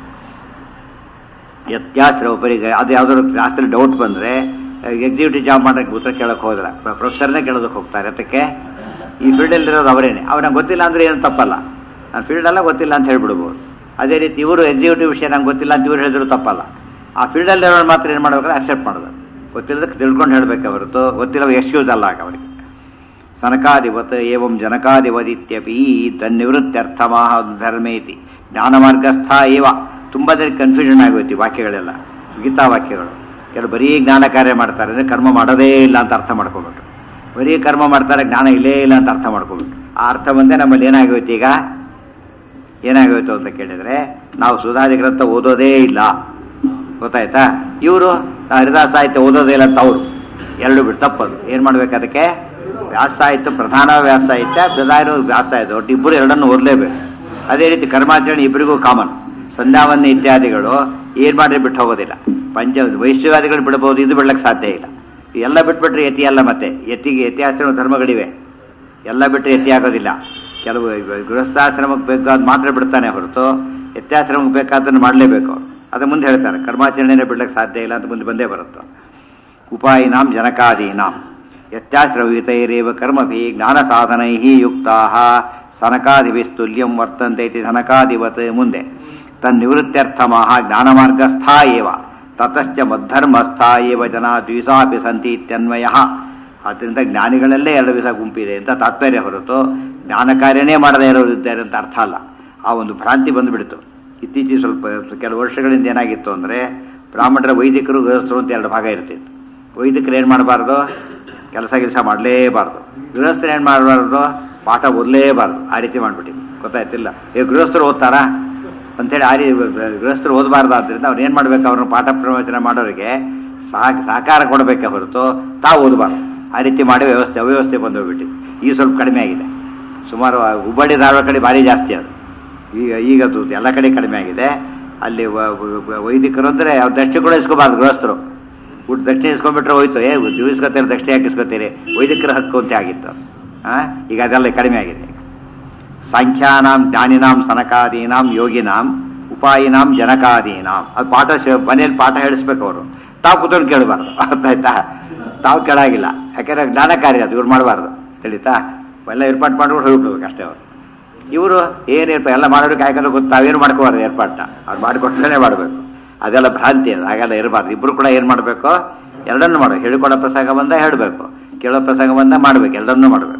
ವ್ಯತ್ಯಾಸರ ಉಪರಿಗೆ ಅದು ಯಾವ್ದಾದ್ರು ಕ್ಲಾಸಲ್ಲಿ ಡೌಟ್ ಬಂದರೆ ಎಕ್ಸಿಕ್ಯೂಟಿವ್ ಜಾಬ್ ಮಾಡೋಕ್ಕೆ ಉತ್ತರ ಕೇಳಕ್ಕೆ ಹೋದಿಲ್ಲ ಪ್ರೊಫೆಸರ್ನೇ ಕೇಳೋದಕ್ಕೆ ಹೋಗ್ತಾರೆ ಅದಕ್ಕೆ ಈ ಫೀಲ್ಡಲ್ಲಿರೋದು ಅವರೇನೆ ಅವ್ರು ನಂಗೆ ಗೊತ್ತಿಲ್ಲ ಅಂದರೆ ಏನು ತಪ್ಪಲ್ಲ ನಾನು ಫೀಲ್ಡೆಲ್ಲ ಗೊತ್ತಿಲ್ಲ ಅಂತ ಹೇಳ್ಬಿಡ್ಬೋದು ಅದೇ ರೀತಿ ಇವರು ಎಕ್ಸಿಕ್ಯೂಟಿವ್ ವಿಷಯ ನಂಗೆ ಗೊತ್ತಿಲ್ಲ ಅಂತ ಇವ್ರು ಹೇಳಿದ್ರು ತಪ್ಪಲ್ಲ ಆ ಫೀಲ್ಡಲ್ಲಿರೋರು ಮಾತ್ರ ಏನು ಮಾಡ್ಬೇಕಾದ್ರೆ ಅಕ್ಸೆಪ್ಟ್ ಮಾಡಬೇಕು ಗೊತ್ತಿಲ್ಲದಕ್ಕೆ ತಿಳ್ಕೊಂಡು ಹೇಳಬೇಕೆ ಹೊರತು ಗೊತ್ತಿಲ್ಲ ಎಕ್ಸ್ಕ್ಯೂಸ್ ಅಲ್ಲ ಆಗ ಅವರಿಗೆ ಸನಕಾದಿವತ್ ಏವಂ ಜನಕಾದಿವದಿತ್ಯಪಿ ತನ್ನಿವೃತ್ತ್ಯರ್ಥಮಾಹ ಧರ್ಮೇತಿ ಜ್ಞಾನಮಾರ್ಗಸ್ಥ ಏವ ತುಂಬ ಜನಕ್ಕೆ ಕನ್ಫ್ಯೂಷನ್ ಆಗೋಯ್ತು ಈ ವಾಕ್ಯಗಳೆಲ್ಲ ಗೀತಾ ವಾಕ್ಯಗಳು ಕೆಲವು ಬರೀ ಜ್ಞಾನ ಕಾರ್ಯ ಮಾಡ್ತಾರೆ ಅಂದರೆ ಕರ್ಮ ಮಾಡೋದೇ ಇಲ್ಲ ಅಂತ ಅರ್ಥ ಮಾಡ್ಕೊಬಿಟ್ಟು ಬರೀ ಕರ್ಮ ಮಾಡ್ತಾರೆ ಜ್ಞಾನ ಇಲ್ಲೇ ಇಲ್ಲ ಅಂತ ಅರ್ಥ ಮಾಡ್ಕೊಬಿಟ್ಟು ಆ ಅರ್ಥ ಬಂದೇ ನಮ್ಮಲ್ಲಿ ಏನಾಗೋಯ್ತು ಈಗ ಏನಾಗೋಯ್ತು ಅಂತ ಕೇಳಿದರೆ ನಾವು ಸುಧಾದಿ ಗ್ರಂಥ ಓದೋದೇ ಇಲ್ಲ ಗೊತ್ತಾಯ್ತಾ ಇವರು ಹರಿದಾಸ ಸಾಹಿತ್ಯ ಓದೋದೇ ಇಲ್ಲ ಅಂತ ಅವರು ಎರಡು ಬಿಟ್ಟು ತಪ್ಪದು ಏನು ಮಾಡ್ಬೇಕು ಅದಕ್ಕೆ ವ್ಯಾಸ ಸಾಹಿತ್ಯ ಪ್ರಧಾನ ವ್ಯಾಸ ಸಾಹಿತ್ಯ ಪ್ರಧಾನ ವ್ಯಾಸ ಸಾಹಿತ್ಯ ಒಟ್ಟು ಇಬ್ಬರು ಎರಡನ್ನು ಓದಲೇಬೇಕು ಅದೇ ರೀತಿ ಕರ್ಮಾಚರಣೆ ಇಬ್ಬರಿಗೂ ಕಾಮನ್ ಸಂಧ್ಯಾವನ್ನ ಇತ್ಯಾದಿಗಳು ಏನು ಮಾಡಿ ಬಿಟ್ಟು ಹೋಗೋದಿಲ್ಲ ಪಂಚ ವೈಶ್ಯವಾದಿಗಳು ಬಿಡಬಹುದು ಇದು ಬಿಡ್ಲಿಕ್ಕೆ ಸಾಧ್ಯ ಇಲ್ಲ ಎಲ್ಲ ಬಿಟ್ಬಿಟ್ರೆ ಯತಿ ಅಲ್ಲ ಮತ್ತೆ ಯತಿಗೆ ಯತಿಯಾಶ್ರಮ ಧರ್ಮಗಳಿವೆ ಎಲ್ಲ ಬಿಟ್ಟರೆ ಯತಿ ಆಗೋದಿಲ್ಲ ಕೆಲವು ಗೃಹಸ್ಥಾಶ್ರಮಕ್ಕೆ ಬೇಕಾದ ಮಾತ್ರ ಬಿಡ್ತಾನೆ ಹೊರತು ಯತ್ಯಾಶ್ರಮಕ್ಕೆ ಬೇಕಾದನ್ನು ಮಾಡಲೇಬೇಕು ಅವರು ಅದು ಮುಂದೆ ಹೇಳ್ತಾರೆ ಕರ್ಮಾಚರಣೆನೇ ಬಿಡ್ಲಿಕ್ಕೆ ಸಾಧ್ಯ ಇಲ್ಲ ಅಂತ ಮುಂದೆ ಬಂದೇ ಬರುತ್ತೆ ಉಪಾಯಿನಾಂ ಜನಕಾದೀನಾಂ ಯತ್ಯಾಶ್ರವಿತೈರೇವ ಕರ್ಮಭಿ ಜ್ಞಾನ ಸಾಧನೈ ಯುಕ್ತಾ ಸನಕಾದಿಭಿಸ್ತುಲ್ಯಂ ವರ್ತಂತೆ ಇತಿ ಸನಕಾದಿವತ್ ಮುಂದೆ ತನ್ನಿವೃತ್ತ್ಯರ್ಥಮಃ ಜ್ಞಾನಮಾರ್ಗಸ್ಥ ಏವ ತತಶ್ಚ ಮದ್ಧರ್ಮಸ್ಥ ಏವ ಜನ ದ್ವಿಸಾಪಿ ಸಂತಿ ಇತ್ಯನ್ವಯ ಆದ್ದರಿಂದ ಜ್ಞಾನಿಗಳಲ್ಲೇ ಎರಡು ವಿಧ ಗುಂಪಿದೆ ಅಂತ ತಾತ್ಪರ್ಯ ಹೊರತು ಜ್ಞಾನ ಕಾರ್ಯನೇ ಮಾಡದೇ ಇರೋರು ಇದ್ದಾರೆ ಅಂತ ಅರ್ಥ ಅಲ್ಲ ಆ ಒಂದು ಭ್ರಾಂತಿ ಬಂದುಬಿಡ್ತು ಇತ್ತೀಚೆಗೆ ಸ್ವಲ್ಪ ಕೆಲವು ವರ್ಷಗಳಿಂದ ಏನಾಗಿತ್ತು ಅಂದರೆ ಬ್ರಾಹ್ಮಣರ ವೈದಿಕರು ಗೃಹಸ್ಥರು ಅಂತ ಎರಡು ಭಾಗ ಇರ್ತಿತ್ತು ವೈದಿಕರು ಏನು ಮಾಡಬಾರ್ದು ಕೆಲಸ ಕೆಲಸ ಮಾಡಲೇಬಾರ್ದು ಗೃಹಸ್ಥರು ಏನು ಮಾಡಬಾರ್ದು ಪಾಠ ಓದಲೇಬಾರ್ದು ಆ ರೀತಿ ಮಾಡಿಬಿಟ್ಟಿದ್ದು ಗೊತ್ತಾಯ್ತಿಲ್ಲ ಈಗ ಗೃಹಸ್ಥರು ಓದ್ತಾರಾ ಅಂಥೇಳಿ ಆ ರೀ ಗೃಹಸ್ಥರು ಓದಬಾರ್ದು ಆದ್ದರಿಂದ ಅವ್ರು ಏನು ಮಾಡ್ಬೇಕು ಅವ್ರನ್ನ ಪಾಠ ಪ್ರವಚನ ಮಾಡೋರಿಗೆ ಸಹ ಸಹಕಾರ ಕೊಡಬೇಕೆ ಹೊರತು ತಾವು ಓದಬಾರ್ದು ಆ ರೀತಿ ಮಾಡಿ ವ್ಯವಸ್ಥೆ ಅವ್ಯವಸ್ಥೆ ಬಂದು ಹೋಗ್ಬಿಟ್ಟಿದೆ ಈಗ ಸ್ವಲ್ಪ ಕಡಿಮೆ ಆಗಿದೆ ಸುಮಾರು ಹುಬ್ಬಳ್ಳಿ ಧಾರವಾಡ ಕಡೆ ಭಾರಿ ಜಾಸ್ತಿ ಅದು ಈಗ ಈಗ ಅದು ಎಲ್ಲ ಕಡೆ ಕಡಿಮೆ ಆಗಿದೆ ಅಲ್ಲಿ ವ- ವ- ವೈದಿಕರು ಅಂದರೆ ಅವ್ರು ದಕ್ಷಿಣ ಕೂಡ ಇಸ್ಕೋಬಾರ್ದು ಗೃಹಸ್ಥರು ಊಟ ದಕ್ಷಿಣ ಇಸ್ಕೊಂಡ್ಬಿಟ್ರೆ ಹೋಯ್ತು ಏ ನೀವು ಇಸ್ಕೊತೀರಿ ದಕ್ಷಿಣ ಯಾಕೆ ಇಸ್ಕೊತೀರಿ ವೈದಿಕರ ಹಕ್ಕು ಅಂತ ಆಗಿತ್ತು ಹಾಂ ಈಗ ಅದೆಲ್ಲ ಕಡಿಮೆ ಆಗಿದೆ ಸಾಂಖ್ಯಾನಾಂ ಜ್ಞಾನಿನಾಂ ಸನಕಾದೀನಾಂ ಯೋಗಿನಾಂ ಉಪಾಯಿನಾಂ ಜನಕಾದೀನಾಂ ಅದು ಪಾಠ ಶ- ಮನೇಲಿ ಪಾಠ ಹೇಳಿಸ್ಬೇಕು ಅವರು ತಾವು ಕೂತ್ಕೊಂಡು ಕೇಳಬಾರ್ದು ಅರ್ಥ ಆಯ್ತಾ ತಾವು ಕೇಳಾಗಿಲ್ಲ ಯಾಕೆಂದ್ರೆ ಜ್ಞಾನ ಕಾರ್ಯ ಅದು ಇವ್ರು ಮಾಡಬಾರ್ದು ತಿಳಿತಾ ಎಲ್ಲ ಏರ್ಪಾಟ್ ಮಾಡ್ಕೊಂಡು ಹೋಗ್ಬಿಡ್ಬೇಕು ಅಷ್ಟೇ ಅವರು ಇವರು ಏನು ಏರ್ಪಾಡು ಎಲ್ಲ ಮಾಡೋರಿಗೆ ಯಾಕಂದ್ರೆ ಗೊತ್ತು ತಾವೇನು ಮಾಡ್ಕೋಬಾರ್ದು ಏರ್ಪಾಟ್ನ ಅವ್ರು ಮಾಡಿಕೊಟ್ಲೇ ಮಾಡಬೇಕು ಅದೆಲ್ಲ ಭ್ರಾಂತಿ ಅದು ಹಾಗೆಲ್ಲ ಇರಬಾರ್ದು ಇಬ್ಬರು ಕೂಡ ಏನು ಮಾಡಬೇಕು ಎರಡನ್ನು ಮಾಡಬೇಕು ಹೇಳಿಕೊಡೋ ಪ್ರಸಂಗ ಬಂದ ಹೇಳಬೇಕು ಕೇಳೋ ಪ್ರಸಂಗ ಬಂದ ಮಾಡಬೇಕು ಎರಡನ್ನೂ ಮಾಡಬೇಕು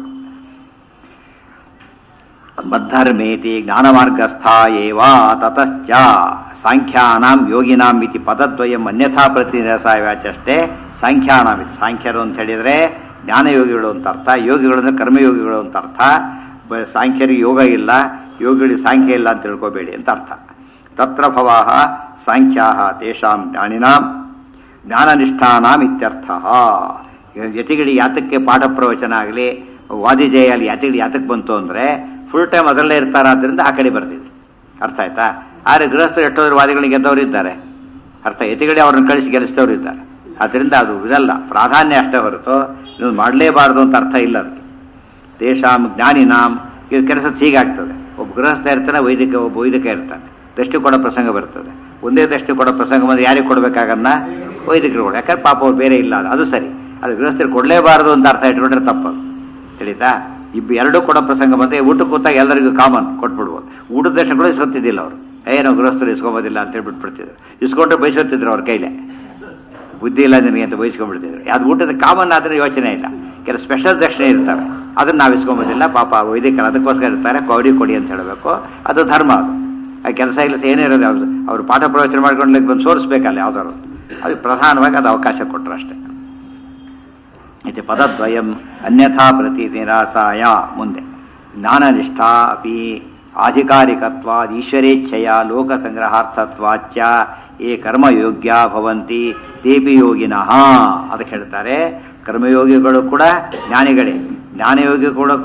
ಮದ್ಧರ್ಮೇತಿ ಜ್ಞಾನಮಾರ್ಗಸ್ಥ ಏವ ತತಶ್ಚ ಸಾಂಖ್ಯಾನಾಂ ಯೋಗಿನಾಂ ಇತಿ ಪದದ್ವಯಂ ಅನ್ಯಥಾ ಪ್ರತಿನಿರಸಾಯವಾಚಷ್ಟೇ ಸಾಂಖ್ಯಾನಾಂ ಇತಿ ಸಾಂಖ್ಯರು ಅಂತ ಹೇಳಿದರೆ ಜ್ಞಾನಯೋಗಿಗಳು ಅಂತ ಅರ್ಥ ಯೋಗಿಗಳು ಅಂದರೆ ಕರ್ಮಯೋಗಿಗಳು ಅಂತ ಅರ್ಥ ಬ- ಸಾಂಖ್ಯರಿಗೆ ಯೋಗ ಇಲ್ಲ ಯೋಗಿಗಳಿಗೆ ಸಾಂಖ್ಯ ಇಲ್ಲ ಅಂತ ತಿಳ್ಕೊಬೇಡಿ ಅಂತ ಅರ್ಥ ತತ್ರ ಭವಾಹ ಸಾಂಖ್ಯಾಹ ತೇಷಾಂ ಜ್ಞಾನಿನಾಂ ಜ್ಞಾನನಿಷ್ಠಾನಾಂ ಇತ್ಯರ್ಥ ಯತಿಗಳಿಗೆ ಯಾತಕ್ಕೆ ಪಾಠ ಪ್ರವಚನ ಆಗಲಿ ವಾದಿಜಯ ಅಲ್ಲಿ ಯಾತಿಗಳು ಯಾತಕ್ಕೆ ಬಂತು ಅಂದರೆ ಫುಲ್ ಟೈಮ್ ಅದರಲ್ಲೇ ಇರ್ತಾರಾದ್ರಿಂದ ಆ ಕಡೆ ಬರ್ತಿದ್ರು ಅರ್ಥ ಆಯ್ತಾ ಆದರೆ ಗೃಹಸ್ಥರು ಎಷ್ಟೋದ್ರ ವಾದಿಗಳಿಗೆ ಗೆದ್ದವರು ಇದ್ದಾರೆ ಅರ್ಥ ಯತಿಗಳೇ ಅವ್ರನ್ನ ಕಳಿಸಿ ಗೆಲ್ಲಿಸಿದವರು ಇದ್ದಾರೆ ಅದರಿಂದ ಅದು ಇದಲ್ಲ ಪ್ರಾಧಾನ್ಯ ಅಷ್ಟೇ ಹೊರತು ನೀವು ಮಾಡಲೇಬಾರದು ಅಂತ ಅರ್ಥ ಇಲ್ಲ ಅದಕ್ಕೆ ತೇಷಾಂ ಜ್ಞಾನಿನಾಂ ಇದು ಕೆಲಸ ಹೀಗಾಗ್ತದೆ ಒಬ್ಬ ಗೃಹಸ್ಥ ಇರ್ತಾನೆ ವೈದಿಕ ಒಬ್ಬ ವೈದಿಕ ಇರ್ತಾನೆ ದೃಷ್ಟಿ ಕೊಡೋ ಪ್ರಸಂಗ ಬರ್ತದೆ ಒಂದೇ ದೃಷ್ಟಿ ಕೊಡೋ ಪ್ರಸಂಗ ಬಂದು ಯಾರಿಗೆ ಕೊಡಬೇಕಾಗನ್ನ ವೈದಿಕರು ಕೊಡ ಯಾಕಂದ್ರೆ ಪಾಪ ಅವ್ರು ಬೇರೆ ಇಲ್ಲ ಅದು ಅದು ಸರಿ ಅದು ಗೃಹಸ್ಥರು ಕೊಡಲೇಬಾರದು ಅಂತ ಅರ್ಥ ಇಟ್ಕೊಂಡ್ರೆ ತಪ್ಪದು ತಿಳಿತಾ ಇಬ್ಬ ಎರಡೂ ಕೊಡೋ ಪ್ರಸಂಗ ಬಂದರೆ ಊಟಕ್ಕೆ ಕೂತಾಗ ಎಲ್ಲರಿಗೂ ಕಾಮನ್ ಕೊಟ್ಬಿಡ್ಬೋದು ಊಟದ ದರ್ಶನಗಳು ಇಸ್ಕೊತಿದ್ದಿಲ್ಲ ಅವರು ಏನೋ ಗೃಹಸ್ಥರು ಇಸ್ಕೊಂಬೋದಿಲ್ಲ ಅಂತ ಹೇಳಿ ಬಿಟ್ಬಿಡ್ತಿದ್ರು ಇಸ್ಕೊಂಡ್ರೆ ಬಯಸುತ್ತಿದ್ರು ಅವ್ರ ಕೈಲೇ ಬುದ್ಧಿ ಇಲ್ಲ ನಿನಗೆ ಅಂತ ಬಯಸ್ಕೊಂಡ್ಬಿಡ್ತಿದ್ರು ಅದು ಊಟದ ಕಾಮನ್ ಆದ್ರೆ ಯೋಚನೆ ಇಲ್ಲ ಕೆಲವು ಸ್ಪೆಷಲ್ ದಕ್ಷಿಣೆ ಇರ್ತವೆ ಅದನ್ನ ನಾವು ಇಸ್ಕೊಂಬೋದಿಲ್ಲ ಪಾಪ ವೈದಿಕರು ಅದಕ್ಕೋಸ್ಕರ ಇರ್ತಾರೆ ಕೌಡಿ ಕೊಡಿ ಅಂತ ಹೇಳಬೇಕು ಅದು ಧರ್ಮ ಅದು ಆ ಕೆಲಸ ಕೆಲಸ ಏನೇ ಇರೋದು ಅವ್ರು ಅವ್ರು ಪಾಠ ಪ್ರವಚನ ಮಾಡ್ಕೊಂಡು ಬಂದು ಸೋರಿಸ್ಬೇಕಲ್ಲ ಯಾವ್ದಾರು ಅದು ಪ್ರಧಾನವಾಗಿ ಅದು ಅವಕಾಶ ಕೊಟ್ಟರು ಅಷ್ಟೇ ಇದು ಪದದ್ವಯಂ ಅನ್ಯಥಾ ಪ್ರತಿ ನಿರಾಸಾಯ ಮುಂದೆ ಜ್ಞಾನನಿಷ್ಠಾ ಅಪಿ ಆಧಿಕಾರಿಕತ್ವಾದ್ ಈಶ್ವರೇಚ್ಛೆಯ ಲೋಕಸಂಗ್ರಹಾರ್ಥತ್ವಾಚ್ಚ ಏ ಕರ್ಮಯೋಗ್ಯ ಭವಂತಿ ತೇಪಿ ಯೋಗಿನಃ ಅದಕ್ಕೆ ಹೇಳ್ತಾರೆ ಕರ್ಮಯೋಗಿಗಳು ಕೂಡ ಜ್ಞಾನಿಗಳೇ ಜ್ಞಾನಯೋಗಿಗಳು ಕೂಡ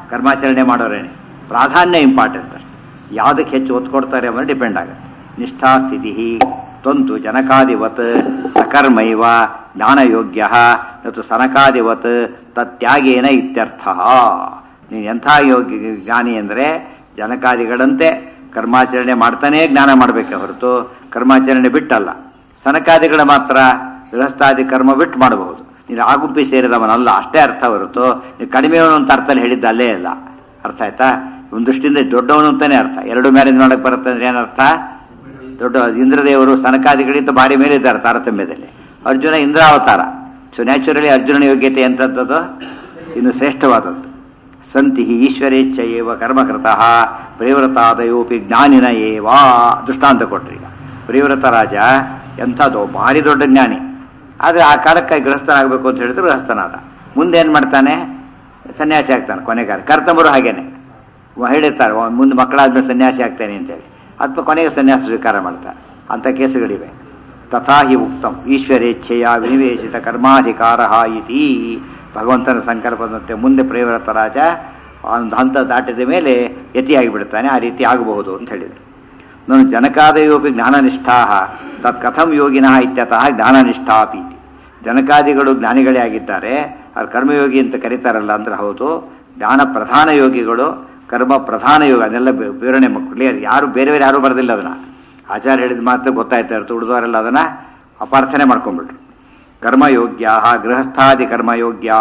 ಕರ್ಮಾಚರಣೆ ಮಾಡೋರೇನೆ ಪ್ರಾಧಾನ್ಯ ಇಂಪಾರ್ಟೆಂಟ್ ಅಷ್ಟೆ ಯಾವುದಕ್ಕೆ ಹೆಚ್ಚು ಒತ್ತು ಕೊಡ್ತಾರೆ ಅನ್ನೋದು ಡಿಪೆಂಡ್ ಆಗುತ್ತೆ ನಿಷ್ಠಾ ಸ್ಥಿತಿ ತ್ವಂತು ಜನಕಾದಿವತ್ ಸಕರ್ಮೈವ ಜ್ಞಾನಯೋಗ್ಯ ಮತ್ತು ಸನಕಾದಿವತ್ ತತ್ಯಾಗೇನ ಇತ್ಯರ್ಥ ನೀನು ಎಂಥ ಯೋಗ್ಯ ಜ್ಞಾನಿ ಅಂದರೆ ಜನಕಾದಿಗಳಂತೆ ಕರ್ಮಾಚರಣೆ ಮಾಡ್ತಾನೇ ಜ್ಞಾನ ಮಾಡಬೇಕೆ ಹೊರತು ಕರ್ಮಾಚರಣೆ ಬಿಟ್ಟಲ್ಲ ಸನಕಾದಿಗಳ ಮಾತ್ರ ಗೃಹಸ್ಥಾದಿ ಕರ್ಮ ಬಿಟ್ಟು ಮಾಡಬಹುದು ನೀನು ಆಗುಂಪಿ ಸೇರಿದವನಲ್ಲ ಅಷ್ಟೇ ಅರ್ಥ ಹೊರತು ನೀವು ಕಡಿಮೆಯವನು ಅಂತ ಅರ್ಥದಲ್ಲಿ ಹೇಳಿದ್ದ ಅಲ್ಲೇ ಅಲ್ಲ ಅರ್ಥ ಆಯ್ತಾ ಒಂದು ದೃಷ್ಟಿಯಿಂದ ದೊಡ್ಡವನು ಅಂತಾನೆ ಅರ್ಥ ಎರಡು ಮ್ಯಾರೇಜ್ ಮಾಡಕ್ಕೆ ಬರುತ್ತೆ ಅಂದ್ರೆ ಏನರ್ಥ ದೊಡ್ಡ ಇಂದ್ರದೇವರು ಸನಕಾದಿಗಳಿಂದ ಭಾರಿ ಮೇಲೆ ಇದ್ದಾರೆ ತಾರತಮ್ಯದಲ್ಲಿ ಅರ್ಜುನ ಇಂದ್ರಾವತಾರ ಸೊ ನ್ಯಾಚುರಲಿ ಅರ್ಜುನನ ಯೋಗ್ಯತೆ ಎಂಥದ್ದು ಇನ್ನು ಶ್ರೇಷ್ಠವಾದದ್ದು ಸಂತಿ ಈಶ್ವರೇಚ್ಛ ಏವ ಕರ್ಮಕೃತಃ ಪ್ರೇವ್ರತಾದಯೋಪಿ ಜ್ಞಾನಿನ ಏವ ದೃಷ್ಟಾಂತ ಕೊಟ್ರಿ ಈಗ ಪ್ರೇವ್ರತ ರಾಜ ಎಂಥದ್ದು ಭಾರಿ ದೊಡ್ಡ ಜ್ಞಾನಿ ಆದರೆ ಆ ಕಾಲಕ್ಕೆ ಗೃಹಸ್ಥನಾಗಬೇಕು ಅಂತ ಹೇಳಿದ್ರೆ ಗೃಹಸ್ಥನಾದ ಮುಂದೆ ಏನು ಮಾಡ್ತಾನೆ ಸನ್ಯಾಸಿ ಆಗ್ತಾನೆ ಕೊನೆಗಾರ ಕರ್ತಂಬರು ಹಾಗೇನೆ ಹೇಳಿರ್ತಾರೆ "ಓ, ಮುಂದೆ ಮಕ್ಕಳಾದ್ಮೇಲೆ ಸನ್ಯಾಸಿ ಆಗ್ತೇನೆ ಅಂತೇಳಿ ಅಥವಾ ಕೊನೆಗೆ ಸನ್ಯಾಸ ಸ್ವೀಕಾರ ಮಾಡ್ತಾರೆ ಅಂಥ ಕೇಸುಗಳಿವೆ ತಥಾ ಹಿ ಉಕ್ತಂ ಈಶ್ವರೇಚ್ಛೆಯ ವಿನಿವೇಶಿತ ಕರ್ಮಾಧಿಕಾರ ಇತಿ ಭಗವಂತನ ಸಂಕಲ್ಪದಂತೆ ಮುಂದೆ ಪ್ರೇರತ ರಾಜ ಒಂದು ಹಂತ ದಾಟಿದ ಮೇಲೆ ಯತಿಯಾಗಿ ಬಿಡ್ತಾನೆ ಆ ರೀತಿ ಆಗಬಹುದು ಅಂತ ಹೇಳಿದರು ನಾನು ಜನಕಾದಯೋಪಿ ಜ್ಞಾನನಿಷ್ಠಾ ತತ್ ಕಥಂ ಯೋಗಿನಃ ಇತ್ಯತಃ ಜ್ಞಾನನಿಷ್ಠಾಪಿ ಜನಕಾದಿಗಳು ಜ್ಞಾನಿಗಳೇ ಆಗಿದ್ದಾರೆ ಅವ್ರು ಕರ್ಮಯೋಗಿ ಅಂತ ಕರೀತಾರಲ್ಲ ಅಂದ್ರೆ ಹೌದು ಜ್ಞಾನ ಪ್ರಧಾನ ಯೋಗಿಗಳು ಕರ್ಮ ಪ್ರಧಾನ ಯೋಗ ಅದನ್ನೆಲ್ಲ ಬೆ- ವಿವರಣೆ ಕ್ಲಿಯರ್ ಯಾರು ಬೇರೆ ಬೇರೆ ಯಾರು ಬರೆದಿಲ್ಲ ಅದನ್ನ ಆಚಾರ್ಯ ಹೇಳಿದ ಮಾತು ಗೊತ್ತಾಯ್ತಾ ಇರ್ತು ಉಳಿದವರೆಲ್ಲ ಅದನ್ನ ಅಪಾರ್ಥನೆ ಮಾಡ್ಕೊಂಡ್ಬಿಟ್ರು ಕರ್ಮಯೋಗ್ಯಾ ಗೃಹಸ್ಥಾದಿ ಕರ್ಮಯೋಗ್ಯಾ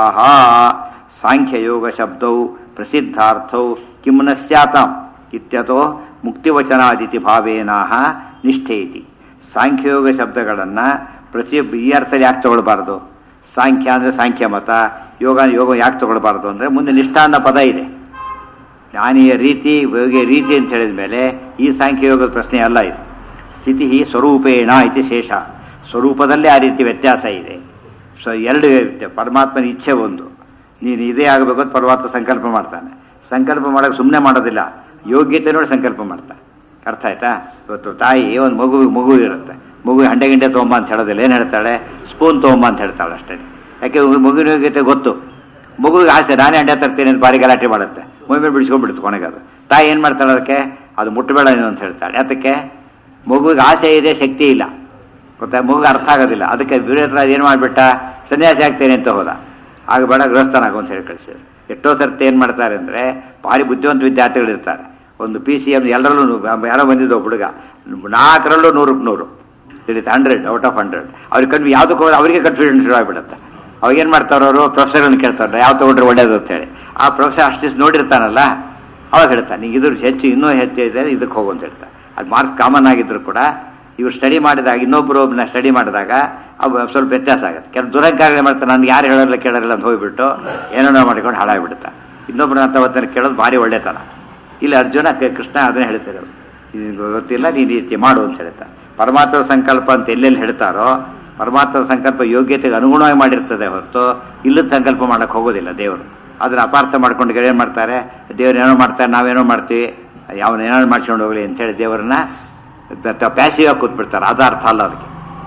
ಸಾಂಖ್ಯಯೋಗ ಶಬ್ದೌ ಪ್ರಸಿದ್ಧಾರ್ಥೌ ಕಿಂ ನ ಸ್ಯಾತಾಂ ಇತ್ಯತೋ ಮುಕ್ತಿವಚನಾದಿತಿ ಭಾವೇನಾಹ ನಿಷ್ಠೇತಿ ಸಾಂಖ್ಯಯೋಗ ಶಬ್ದಗಳನ್ನು ಪ್ರತಿ ಈ ಅರ್ಥದಲ್ಲಿ ಯಾಕೆ ತಗೊಳ್ಬಾರ್ದು ಸಾಂಖ್ಯ ಅಂದರೆ ಸಾಂಖ್ಯ ಮತ ಯೋಗ ಯೋಗ ಯಾಕೆ ತಗೊಳ್ಬಾರ್ದು ಅಂದರೆ ಮುಂದೆ ನಿಷ್ಠಾ ಅನ್ನೋ ಪದ ಇದೆ ಜ್ಞಾನಿಯ ರೀತಿ ಯೋಗಿಯ ರೀತಿ ಅಂತ ಹೇಳಿದ ಮೇಲೆ ಈ ಸಾಂಖ್ಯಯೋಗದ ಪ್ರಶ್ನೆ ಅಲ್ಲ ಇದು ಸ್ಥಿತಿ ಸ್ವರೂಪೇಣ ಇತಿ ಶೇಷ ಸ್ವರೂಪದಲ್ಲೇ ಆ ರೀತಿ ವ್ಯತ್ಯಾಸ ಇದೆ ಸೊ ಎರಡು ಇರುತ್ತೆ ಪರಮಾತ್ಮನ ಇಚ್ಛೆ ಒಂದು ನೀನು ಇದೇ ಆಗಬೇಕು ಅಂತ ಪರಮಾತ್ಮ ಸಂಕಲ್ಪ ಮಾಡ್ತಾನೆ ಸಂಕಲ್ಪ ಮಾಡೋಕೆ ಸುಮ್ಮನೆ ಮಾಡೋದಿಲ್ಲ ಯೋಗ್ಯತೆ ನೋಡಿ ಸಂಕಲ್ಪ ಮಾಡ್ತಾನೆ ಅರ್ಥ ಆಯ್ತಾ ಇವತ್ತು ತಾಯಿ ಒಂದು ಮಗು ಮಗು ಇರುತ್ತೆ ಮಗು ಹಂಡೆ ಗಿಂಡೆ ತೊಗೊಂಬ ಅಂತ ಹೇಳೋದಿಲ್ಲ ಏನು ಹೇಳ್ತಾಳೆ ಸ್ಪೂನ್ ತೊಗೊಂಬ ಅಂತ ಹೇಳ್ತಾಳೆ ಅಷ್ಟೇ ಯಾಕೆ ಮಗುವಿನ ಯೋಗ್ಯತೆ ಗೊತ್ತು ಮಗುವಿಗೆ ಆಸೆ ನಾನೇ ಹಂಡೆ ತರ್ತೀನಿ ಅಂತ ಬಾರಿ ಗಲಾಟೆ ಮಾಡುತ್ತೆ ಮೈ ಮೇಲೆ ಬಿಡಿಸ್ಕೊಂಡ್ಬಿಡ್ತು ಕೊನೆಗೆ ಅದು ತಾಯಿ ಏನು ಮಾಡ್ತಾಳೆ ಅದಕ್ಕೆ ಅದು ಮುಟ್ಟಬೇಡ ನೀನು ಅಂತ ಹೇಳ್ತಾಳೆ ಅದಕ್ಕೆ ಮಗುವಿಗೆ ಆಸೆ ಇದೆ ಶಕ್ತಿ ಇಲ್ಲ ಗೊತ್ತಾ ಮಗುಗೆ ಅರ್ಥ ಆಗೋದಿಲ್ಲ ಅದಕ್ಕೆ ವೀರೇಂದ್ರ ಏನು ಮಾಡಿಬಿಟ್ಟ ಸನ್ಯಾಸಿ ಆಗ್ತೇನೆ ಅಂತ ಹೋದ ಆಗ ಬೇಡ ಗೃಹಸ್ಥನಾಗು ಅಂತ ಹೇಳಿ ಕಳಿಸಿದ್ರು ಎಷ್ಟೋ ಸರ್ತಿ ಏನು ಮಾಡ್ತಾರೆ ಅಂದರೆ ಭಾರಿ ಬುದ್ಧಿವಂತ ವಿದ್ಯಾರ್ಥಿಗಳು ಇರ್ತಾರೆ ಒಂದು ಪಿ ಸಿ ಎಮ್ ಎಲ್ಲರಲ್ಲೂ ಯಾರೋ ಬಂದಿದ್ದು ಒಬ್ಬ ಹುಡುಗ ನಾಲ್ಕರಲ್ಲೂ ನೂರಕ್ಕೆ ನೂರು ತಿಳಿತು ಹಂಡ್ರೆಡ್ ಔಟ್ ಆಫ್ ಹಂಡ್ರೆಡ್ ಅವ್ರಿಗೆ ಕನ್ಫ್ಯೂ ಯಾವುದಕ್ಕೆ ಹೋದ್ರೆ ಅವರಿಗೆ ಕನ್ಫ್ಯೂಷನ್ ಶುರು ಆಗಿಬಿಡುತ್ತೆ ಅವಾಗ ಏನು ಮಾಡ್ತಾರೆ ಅವರು ಪ್ರೊಫೆಸರ್ಗಳನ್ನ ಕೇಳ್ತಾರೆ ಯಾವ ತೊಗೊಂಡ್ರೆ ಒಳ್ಳೇದು ಅಂತ ಹೇಳಿ ಆ ಪ್ರೊಫೆಸರ್ ಅಷ್ಟಿಷ್ಟು ನೋಡಿರ್ತಾನಲ್ಲ ಅವಾಗ ಹೇಳ್ತಾನೆ ನಿಂಗೆ ಇದ್ರ ಹೆಚ್ಚು ಇನ್ನೂ ಹೆಚ್ಚು ಇದೆ ಇದಕ್ಕೆ ಹೋಗು ಅಂತ ಹೇಳ್ತಾರೆ ಅದು ಮಾರ್ಕ್ಸ್ ಕಾಮನ್ ಆಗಿದ್ರು ಕೂಡ ಇವ್ರು ಸ್ಟಡಿ ಮಾಡಿದಾಗ ಇನ್ನೊಬ್ಬರು ಒಬ್ಬನ ಸ್ಟಡಿ ಮಾಡಿದಾಗ ಅವು ಸ್ವಲ್ಪ ವ್ಯತ್ಯಾಸ ಆಗುತ್ತೆ ಕೆಲವು ದುರಂಕಾರಗಳು ಮಾಡ್ತಾರೆ ನನಗೆ ಯಾರು ಹೇಳೋಲ್ಲ ಕೇಳೋಲ್ಲ ಅಂತ ಹೋಗ್ಬಿಟ್ಟು ಏನೇನೋ ಮಾಡಿಕೊಂಡು ಹಾಳಾಗ್ಬಿಡುತ್ತೆ ಇನ್ನೊಬ್ಬರು ಅಂತ ಅವತ್ತನ್ನು ಕೇಳೋದು ಭಾರಿ ಒಳ್ಳೆತನ ಇಲ್ಲಿ ಅರ್ಜುನ ಕ- ಕೃಷ್ಣ ಅದನ್ನೇ ಹೇಳ್ತಾರೆ ನಿನಗೆ ಗೊತ್ತಿಲ್ಲ ನೀನು ಈ ರೀತಿ ಮಾಡು ಅಂತ ಹೇಳ್ತಾರೆ ಪರಮಾತ್ಮದ ಸಂಕಲ್ಪ ಅಂತ ಎಲ್ಲೆಲ್ಲಿ ಹೇಳ್ತಾರೋ ಪರಮಾತ್ಮದ ಸಂಕಲ್ಪ ಯೋಗ್ಯತೆಗೆ ಅನುಗುಣವಾಗಿ ಮಾಡಿರ್ತದೆ ಹೊರತು ಇಲ್ಲದ ಸಂಕಲ್ಪ ಮಾಡಕ್ಕೆ ಹೋಗೋದಿಲ್ಲ ದೇವರು ಅದನ್ನ ಅಪಾರ್ಥ ಮಾಡ್ಕೊಂಡು ಏನು ಮಾಡ್ತಾರೆ ದೇವ್ರು ಏನೋ ಮಾಡ್ತಾರೆ ನಾವೇನೋ ಮಾಡ್ತೀವಿ ಯಾವನ ಏನೋ ಮಾಡ್ಸ್ಕೊಂಡು ಹೋಗ್ಲಿ ಅಂತೇಳಿ ದೇವರನ್ನ ಪ್ಯಾಸಿವ್ ಆಗಿ ಕೂತ್ಬಿಡ್ತಾರೆ ಅದು ಅರ್ಥ ಅಲ್ಲ ಅದಕ್ಕೆ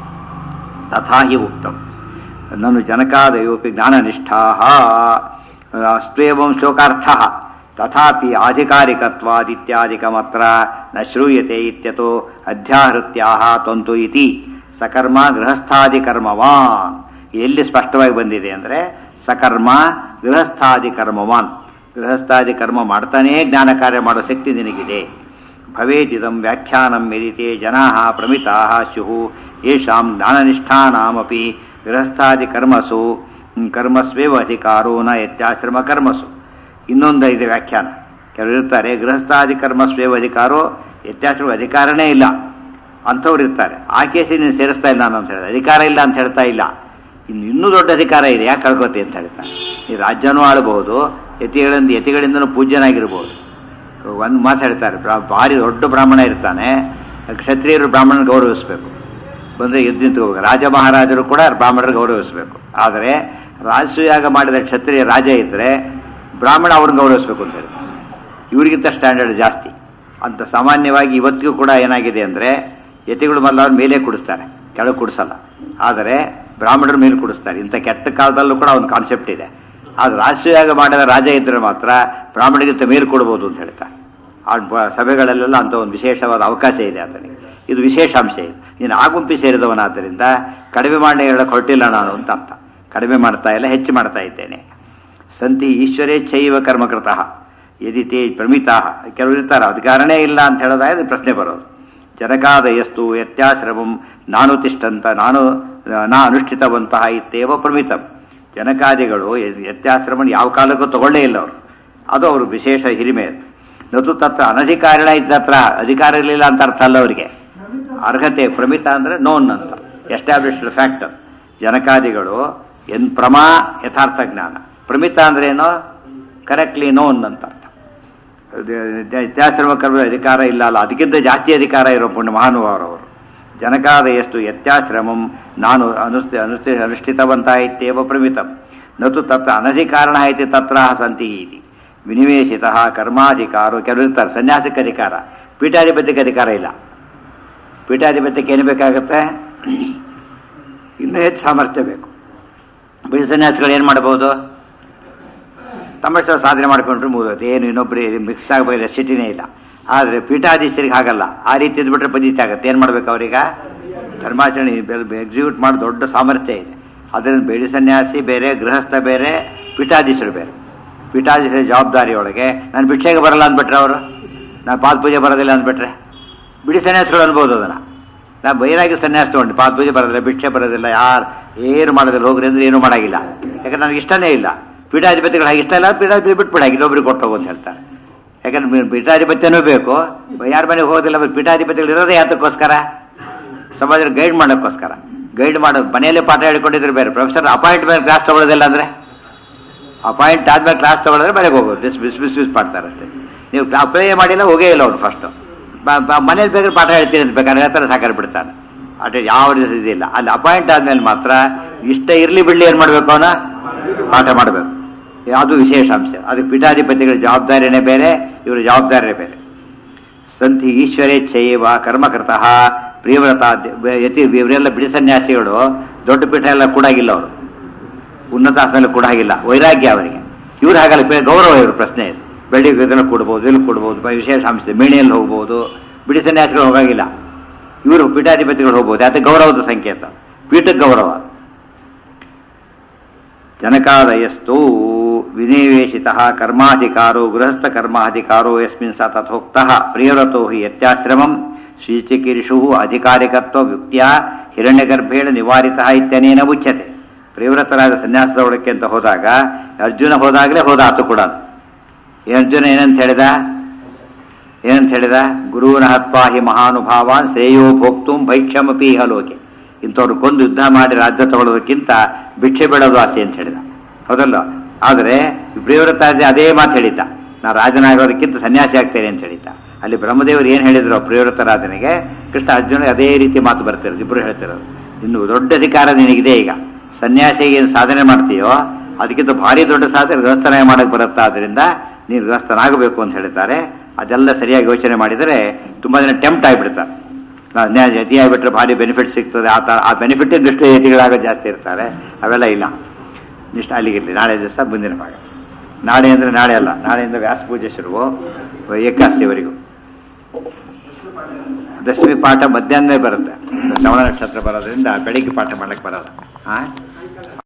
ತಥಾ ಹಿ ಉಕ್ತಂ ನನು ಜನಕಾದಯೋಪಿ ಜ್ಞಾನನಿಷ್ಠಾ ಸ್ವೇವಂ ಶ್ಲೋಕಾರ್ಥ ತಥಾಪಿ ಆಧಿಕಾರಿಕತ್ವಾದಿತ್ಯಾದಿಕಮತ್ರ ನ ಶ್ರೂಯತೆ ಇತ್ಯತೋ ಅಧ್ಯಾಹೃತ್ಯಾಹ ತ್ವಂತು ಇತಿ ಸಕರ್ಮ ಗೃಹಸ್ಥಾದಿ ಕರ್ಮವಾನ್ ಎಲ್ಲಿ ಸ್ಪಷ್ಟವಾಗಿ ಬಂದಿದೆ ಅಂದರೆ ಸಕರ್ಮ ಗೃಹಸ್ಥಾದಿ ಕರ್ಮವಾನ್ ಗೃಹಸ್ಥಾದಿ ಕರ್ಮ ಮಾಡ್ತಾನೇ ಜ್ಞಾನ ಕಾರ್ಯ ಮಾಡೋ ಶಕ್ತಿ ನಿನಗಿದೆ ಭವೇದಿದಂ ವ್ಯಾಖ್ಯಾನಂ ಯದಿತೆ ಜನಾ ಪ್ರಮಿತಾ ಸ್ಯು ಯೇಷಾಂ ಜ್ಞಾನನಿಷ್ಠಾನಾಮಪಿ ಗೃಹಸ್ಥಾದಿ ಕರ್ಮಸು ಕರ್ಮಸ್ವೇವ ಅಧಿಕಾರೋ ನ ಯತ್ಯಾಶ್ರಮ ಕರ್ಮಸು ಇನ್ನೊಂದು ಇದೆ ವ್ಯಾಖ್ಯಾನ ಕೆಲವರು ಇರ್ತಾರೆ ಗೃಹಸ್ಥಾದಿ ಕರ್ಮಸ್ವೇವ ಅಧಿಕಾರೋ ಯತ್ಯಾಶ್ರಮ ಅಧಿಕಾರನೇ ಇಲ್ಲ ಅಂಥವ್ರು ಇರ್ತಾರೆ ಆ ಕೇಸಿ ನೀನು ಸೇರಿಸ್ತಾ ಇಲ್ಲ ನಾನು ಅಂತ ಹೇಳಿದೆ ಅಧಿಕಾರ ಇಲ್ಲ ಅಂತ ಹೇಳ್ತಾ ಇಲ್ಲ ಇನ್ನು ಇನ್ನೂ ದೊಡ್ಡ ಅಧಿಕಾರ ಇದೆ ಯಾಕೆ ಕಳ್ಕೊತಿ ಅಂತ ಹೇಳ್ತಾರೆ ಈ ರಾಜ್ಯನೂ ಆಳಬಹುದು ಯತಿಗಳಿಂದ ಯತಿಗಳಿಂದನೂ ಪೂಜ್ಯನಾಗಿರ್ಬೋದು ಒಂದು ಮಾತು ಹೇಳ್ತಾರೆ ಬ್ರಾ- ಭಾರಿ ದೊಡ್ಡ ಬ್ರಾಹ್ಮಣ ಇರ್ತಾನೆ ಕ್ಷತ್ರಿಯರು ಬ್ರಾಹ್ಮಣನ ಗೌರವಿಸಬೇಕು ಬಂದರೆ ಎದ್ದು ನಿಂತ್ಕೋಬೇಕು ರಾಜ ಮಹಾರಾಜರು ಕೂಡ ಬ್ರಾಹ್ಮಣರು ಗೌರವಿಸಬೇಕು ಆದರೆ ರಾಜಸೂಯಾಗ ಮಾಡಿದ ಕ್ಷತ್ರಿಯ ರಾಜ ಇದ್ದರೆ ಬ್ರಾಹ್ಮಣ ಅವ್ರನ್ನ ಗೌರವಿಸಬೇಕು ಅಂತ ಹೇಳ್ತಾರೆ ಇವರಿಗಿಂತ ಸ್ಟ್ಯಾಂಡರ್ಡ್ ಜಾಸ್ತಿ ಅಂತ ಸಾಮಾನ್ಯವಾಗಿ ಇವತ್ತಿಗೂ ಕೂಡ ಏನಾಗಿದೆ ಅಂದರೆ ಯತಿಗಳು ಮೊದಲು ಅವ್ರ ಮೇಲೆ ಕುಡಿಸ್ತಾರೆ ಕೆಳಗೆ ಕುಡಿಸಲ್ಲ ಆದರೆ ಬ್ರಾಹ್ಮಣರ ಮೇಲೆ ಕುಡಿಸ್ತಾರೆ ಇಂಥ ಕೆಟ್ಟ ಕಾಲದಲ್ಲೂ ಕೂಡ ಒಂದು ಕಾನ್ಸೆಪ್ಟ್ ಇದೆ ಅದು ರಾಷ್ಟ್ರೀಯಾಗ ಮಾಡಿದ ರಾಜ ಇದ್ದರೆ ಮಾತ್ರ ಬ್ರಾಹ್ಮಣರಿಗಿಂತ ಮೇಲು ಕೊಡ್ಬೋದು ಅಂತ ಹೇಳ್ತಾರೆ ಆ ಬ- ಸಭೆಗಳಲ್ಲೆಲ್ಲ ಅಂತ ಒಂದು ವಿಶೇಷವಾದ ಅವಕಾಶ ಇದೆ ಆತನಿಗೆ ಇದು ವಿಶೇಷಾಂಶ ಇದು ನೀನು ಆ ಗುಂಪಿ ಸೇರಿದವನಾದ್ದರಿಂದ ಕಡಿಮೆ ಮಾಡಿ ಹೇಳಕ್ಕೆ ಹೊರಟಿಲ್ಲ ನಾನು ಅಂತ ಅರ್ಥ ಕಡಿಮೆ ಮಾಡ್ತಾ ಇಲ್ಲ ಹೆಚ್ಚು ಮಾಡ್ತಾ ಇದ್ದೇನೆ ಸಂತಿ ಈಶ್ವರೇಚ್ಛೈವ ಕರ್ಮಕೃತಃ ಯದಿ ತೇ ಪ್ರಮಿತಾ ಕೆಲವರು ಇರ್ತಾರೆ ಅಧಿಕಾರನೇ ಇಲ್ಲ ಅಂತ ಹೇಳೋದಾದ್ರೆ ಪ್ರಶ್ನೆ ಬರೋದು ಜನಕಾದಯಸ್ತು ಯತ್ಯಾಶ್ರಮಂ ನಾನು ತಿಷ್ಟಂತ ನಾನು ನಾ ಅನುಷ್ಠಿತವಂತಹ ಇತ್ತೇವ ಪ್ರಮಿತಂ ಜನಕಾದಿಗಳು ಯತ್ಯಾಶ್ರಮನ ಯಾವ ಕಾಲಕ್ಕೂ ತಗೊಳ್ಳೇ ಇಲ್ಲ ಅವರು ಅದು ಅವರು ವಿಶೇಷ ಹಿರಿಮೆ ಅದು ನತು ತತ್ರ ಅನಧಿಕಾರಿಣ ಇದ್ದತ್ರ ಅಧಿಕಾರ ಇರಲಿಲ್ಲ ಅಂತ ಅರ್ಥ ಅಲ್ಲ ಅವರಿಗೆ ಅರ್ಹತೆ ಪ್ರಮಿತ ಅಂದರೆ ನೋನ್ ಅಂತ ಎಸ್ಟಾಬ್ಲಿಷ್ಡ್ ಫ್ಯಾಕ್ಟ್ ಜನಕಾದಿಗಳು ಎನ್ ಪ್ರಮಾ ಯಥಾರ್ಥ ಜ್ಞಾನ ಪ್ರಮಿತ ಅಂದ್ರೆ ಏನು ಕರೆಕ್ಟ್ಲಿ ನೋನ್ ಅಂತ ಅರ್ಥ ಯತ್ಯಾಶ್ರಮ ಕರ್ಮ ಅಧಿಕಾರ ಇಲ್ಲ ಅಲ್ಲ ಅದಕ್ಕಿಂತ ಜಾಸ್ತಿ ಅಧಿಕಾರ ಇರೋ ಪುಣ್ಯ ಮಹಾನುಭಾವರವರು ಜನಕಾದಯಸ್ತು ಯತ್ಯಾಶ್ರಮಂ ನಾನು ಅನುಷ್ಠಿ ಅನುಷ್ಠಿ ಅನುಷ್ಠಿತವಂತ ಇತ್ಯೇವ ಪ್ರಮಿತಂ ನತು ತತ್ರ ಅನಧಿಕಾರಣ ಐತಿ ತತ್ರ ಸಂತಿ ಇತಿ ವಿನಿವೇಶಿತ ಕರ್ಮಾಧಿಕಾರೋ ಕೆಲವರು ಇರ್ತಾರೆ ಸನ್ಯಾಸಕ್ಕೆ ಅಧಿಕಾರ ಪೀಠಾಧಿಪತಿಗೆ ಅಧಿಕಾರ ಇಲ್ಲ ಪೀಠಾಧಿಪತ್ಯಕ್ಕೆ ಏನು ಬೇಕಾಗುತ್ತೆ ಇನ್ನೂ ಹೆಚ್ಚು ಸಾಮರ್ಥ್ಯ ಬೇಕು ಬಿಡಿ ಸನ್ಯಾಸಿಗಳು ಏನು ಮಾಡ್ಬೋದು ತಮ್ಮಷ್ಟ ಸಾಧನೆ ಮಾಡ್ಕೊಂಡ್ರೆ ಮುಗಿದೋದು ಏನು ಇನ್ನೊಬ್ಬರು ಮಿಕ್ಸ್ ಆಗಬೇಕು ರೆಸಿಟಿನೇ ಇಲ್ಲ ಆದರೆ ಪೀಠಾಧೀಶರಿಗೆ ಹಾಗಲ್ಲ ಆ ರೀತಿ ಇದ್ಬಿಟ್ರೆ ಪದ್ಧತಿ ಆಗುತ್ತೆ ಏನು ಮಾಡ್ಬೇಕು ಅವ್ರೀಗ ಧರ್ಮಾಚರಣೆ ಎಕ್ಸಿಕ್ಯೂಟ್ ಮಾಡೋ ದೊಡ್ಡ ಸಾಮರ್ಥ್ಯ ಇದೆ ಅದರಿಂದ ಬೇಡಿ ಸನ್ಯಾಸಿ ಬೇರೆ ಗೃಹಸ್ಥ ಬೇರೆ ಪೀಠಾಧೀಶರು ಬೇರೆ ಪೀಠಾಧೀಶರ ಜವಾಬ್ದಾರಿಯೊಳಗೆ ನಾನು ಭಿಕ್ಷೆಗೆ ಬರಲ್ಲ ಅಂದ್ಬಿಟ್ರೆ ಅವರು ನಾನು ಪಾದ ಪೂಜೆ ಬರೋದಿಲ್ಲ ಅಂದ್ಬಿಟ್ರೆ ಬಿಡಿ ಸನ್ಯಾಸಿಗಳು ಅನ್ಬೋದು ಅದನ್ನು ನಾನು ಬೈರಾಗಿ ಸನ್ಯಾಸ ತೊಗೊಂಡು ಪಾದ ಪೂಜೆ ಬರೋದಿಲ್ಲ ಭಿಕ್ಷೆ ಬರೋದಿಲ್ಲ ಯಾರು ಏನು ಮಾಡೋದಿಲ್ಲ ಹೋಗ್ರಿ ಅಂದ್ರೆ ಏನೂ ಮಾಡೋಂಗಿಲ್ಲ ಯಾಕಂದ್ರೆ ನನಗೆ ಇಷ್ಟನೇ ಇಲ್ಲ ಪೀಠಾಧಿಪತಿಗಳು ಹಾಗೆ ಇಷ್ಟ ಇಲ್ಲ ಪೀಠಾಧಿಪತಿ ಬಿಟ್ಬಿಡಾಗಿ ಇನ್ನೊಬ್ರಿಗೆ ಕೊಟ್ಟು ಹೋಗು ಅಂತ ಹೇಳ್ತಾರೆ ಯಾಕಂದ್ರೆ ಪೀಠಾಧಿಪತ್ಯನೂ ಬೇಕು ಯಾರ ಮನೆಗೆ ಹೋಗೋದಿಲ್ಲ ಪೀಠಾಧಿಪತಿಗಳು ಇರೋದೇ ಯಾತಕ್ಕೋಸ್ಕರ ಸಮಾಜ ಗೈಡ್ ಮಾಡೋಕ್ಕೋಸ್ಕರ ಗೈಡ್ ಮಾಡೋ ಮನೆಯಲ್ಲೇ ಪಾಠ ಹೇಳ್ಕೊಂಡಿದ್ರೆ ಬೇರೆ ಪ್ರೊಫೆಸರ್ ಅಪಾಯಿಂಟ್ಮೆಂಟ್ ಕ್ಲಾಸ್ ತಗೊಳ್ಳೋದಿಲ್ಲ ಅಂದರೆ ಅಪಾಯಿಂಟ್ ಆದ್ಮೇಲೆ ಕ್ಲಾಸ್ ತಗೊಳ್ಳೋದ್ರೆ ಮನೆಗೆ ಹೋಗೋದು ಡಿಸ್ ಬಿಸ್ ಬಿಸ್ ಬಿಸ್ ಮಾಡ್ತಾರೆ ಅಷ್ಟೇ ನೀವು ಅಪ್ಲೈ ಮಾಡಿಲ್ಲ ಹೋಗೇ ಇಲ್ಲ ಅವ್ನು ಫಸ್ಟು ಮನೇಲಿ ಬೇಕಾದ್ರೆ ಪಾಠ ಹೇಳ್ತೀನಿ ಅಂತ ಬೇಕಾದ್ರೆ ಹೇಳ್ತಾರೆ ಸಾಕಾರ ಬಿಡ್ತಾನೆ ಅದೇ ಯಾವ ರೀತಿ ಇದಿಲ್ಲ ಅಲ್ಲಿ ಅಪಾಯಿಂಟ್ ಆದ್ಮೇಲೆ ಮಾತ್ರ ಇಷ್ಟ ಇರ್ಲಿ ಬಿಡ್ಲಿ ಏನು ಮಾಡಬೇಕು ಅವನ ಪಾಠ ಮಾಡಬೇಕು ಅದು ವಿಶೇಷ ಅಂಶ ಅದಕ್ಕೆ ಪೀಠಾಧಿಪತಿಗಳ ಜವಾಬ್ದಾರಿನೇ ಬೇರೆ ಇವರ ಜವಾಬ್ದಾರಿನೇ ಬೇರೆ ಸಂತಿ ಈಶ್ವರೇಚ್ಛೆಯವ ಕರ್ಮಕೃತಃ ಪ್ರಿಯವ್ರತ ಯತಿ ಇವರೆಲ್ಲ ಬಿಡಿ ಸನ್ಯಾಸಿಗಳು ದೊಡ್ಡ ಪೀಠ ಎಲ್ಲ ಕೂಡಾಗಿಲ್ಲ ಅವರು ಉನ್ನತ ಆಸನ ಕೂಡಾಗಿಲ್ಲ ವೈರಾಗ್ಯ ಅವರಿಗೆ ಇವ್ರು ಹಾಗಲ್ಲ ಬೇ- ಗೌರವ ಇವರು ಪ್ರಶ್ನೆ ಇದು ಬೆಳ್ಳಿಗೆ ಇದನ್ನು ಕೊಡ್ಬೋದು ಇಲ್ಲಿ ಕೊಡ್ಬೋದು ಬ- ವಿಶೇಷ ಅಂಶ ಇದೆ. ಮೇಣಿಯಲ್ಲಿ ಹೋಗ್ಬೋದು ಬಿಡಿ ಸನ್ಯಾಸಿಗಳು ಹೋಗಾಗಿಲ್ಲ ಇವರು ಪೀಠಾಧಿಪತಿಗಳು ಹೋಗ್ಬೋದು ಅದು ಗೌರವದ ಸಂಕೇತ ಪೀಠಕ್ಕೆ ಗೌರವ ಜನಕಾದಯಸ್ತು ವಿನಿವೇಶಿತ ಕರ್ಮಾಧಿಕಾರೋ ಗೃಹಸ್ಥ ಕರ್ಮಾಧಿಕಾರೋ ಯಸ್ಮಿನ್ ಸ ತಥೋಕ್ತ ಪ್ರಿಯವ್ರತೋ ಹಿ ಯತ್ಯಾಶ್ರಮಂ ಶ್ರೀಚಿಕಿರಿಷು ಅಧಿಕಾರಿಕತ್ವ ಯುಕ್ತಿಯ ಹಿರಣ್ಯಗರ್ಭೇಣ ನಿವಾರಿತ ಇತ್ಯನೇನ ಉಚ್ಯತೆ ಪ್ರಿಯವ್ರತರಾದ ಸನ್ಯಾಸದೊಳಕ್ಕೆ ಅಂತ ಹೋದಾಗ ಅರ್ಜುನ ಹೋದಾಗಲೇ ಹೋದ ಆತು ಕೂಡ ಈ ಅರ್ಜುನ ಏನಂತ ಹೇಳಿದ ಏನಂತ ಹೇಳಿದ ಗುರುವಿನ ಹತ್ವಾ ಹಿ ಮಹಾನುಭಾವಾನ್ ಶ್ರೇಯೋ ಭೋಕ್ತು ಭೈಕ್ಷಮಪಿ ಇಹ ಲೋಕೆ ಇಂಥವ್ರು ಕೊಂದು ಯುದ್ಧ ಮಾಡಿ ರಾಜ್ಯ ತಗೊಳ್ಳೋದಕ್ಕಿಂತ ಭಿಕ್ಷೆ ಬೇಡೋದು ಆಸೆ ಅಂತ ಹೇಳಿದ ಹೌದಲ್ಲ ಆದರೆ ಪ್ರಿಯವ್ರತ ಅದೇ ಮಾತು ಹೇಳಿದ್ದ ನಾ ರಾಜನಾಗೋದಕ್ಕಿಂತ ಸನ್ಯಾಸಿ ಆಗ್ತೇನೆ ಅಂತ ಹೇಳಿದ್ದ ಅಲ್ಲಿ ಬ್ರಹ್ಮದೇವರು ಏನು ಹೇಳಿದ್ರು ಪ್ರಿಯವ್ರತ ರಾಜನಿಗೆ ಕೃಷ್ಣ ಅರ್ಜುನ ಅದೇ ರೀತಿ ಮಾತು ಬರ್ತಿರೋದು ಇಬ್ಬರು ಹೇಳ್ತಿರೋದು ಇನ್ನು ದೊಡ್ಡ ಅಧಿಕಾರ ನಿನಗಿದೆ ಈಗ ಸನ್ಯಾಸಿಗೆ ಏನು ಸಾಧನೆ ಮಾಡ್ತೀಯೋ ಅದಕ್ಕಿಂತ ಭಾರಿ ದೊಡ್ಡ ಸಾಧನೆ ಗೃಹಸ್ಥನ ಮಾಡಕ್ಕೆ ಬರುತ್ತಾ ಅದರಿಂದ ನೀನು ಗೃಹಸ್ಥನಾಗಬೇಕು ಅಂತ ಹೇಳಿದ್ದಾರೆ ಅದೆಲ್ಲ ಸರಿಯಾಗಿ ಯೋಚನೆ ಮಾಡಿದರೆ ತುಂಬ ಜನ ಟೆಂಪ್ಟ್ ಆಗಿಬಿಡ್ತಾರೆ ನಾವು ನ್ಯಾಯ ಜತಿ ಆಗಿಬಿಟ್ರೆ ಭಾರಿ ಬೆನಿಫಿಟ್ ಸಿಗ್ತದೆ ಆ ಥರ ಆ ಬೆನಿಫಿಟ್ ದೃಷ್ಟಿ ಜತಿಗಳಾಗ ಜಾಸ್ತಿ ಇರ್ತಾರೆ ಅವೆಲ್ಲ ಇಲ್ಲ ನಿಷ್ಠ ಅಲ್ಲಿಗಿರಲಿ ನಾಳೆ ದಿವಸ ಮುಂದಿನ ಭಾಗ ನಾಳೆ ಅಂದರೆ ನಾಳೆ ಅಲ್ಲ ನಾಳೆಯಿಂದ ವ್ಯಾಸ ಪೂಜೆ ಶುರುವು ಏಕಾಸ್ಯವರೆಗೂ ದಶಮಿ ಪಾಠ ಮಧ್ಯಾಹ್ನವೇ ಬರುತ್ತೆ ಶ್ರವಣ ನಕ್ಷತ್ರ ಬರೋದ್ರಿಂದ ಬೆಳಿಗ್ಗೆ ಪಾಠ ಮಾಡಕ್ಕೆ ಬರಲ್ಲ ಹಾಂ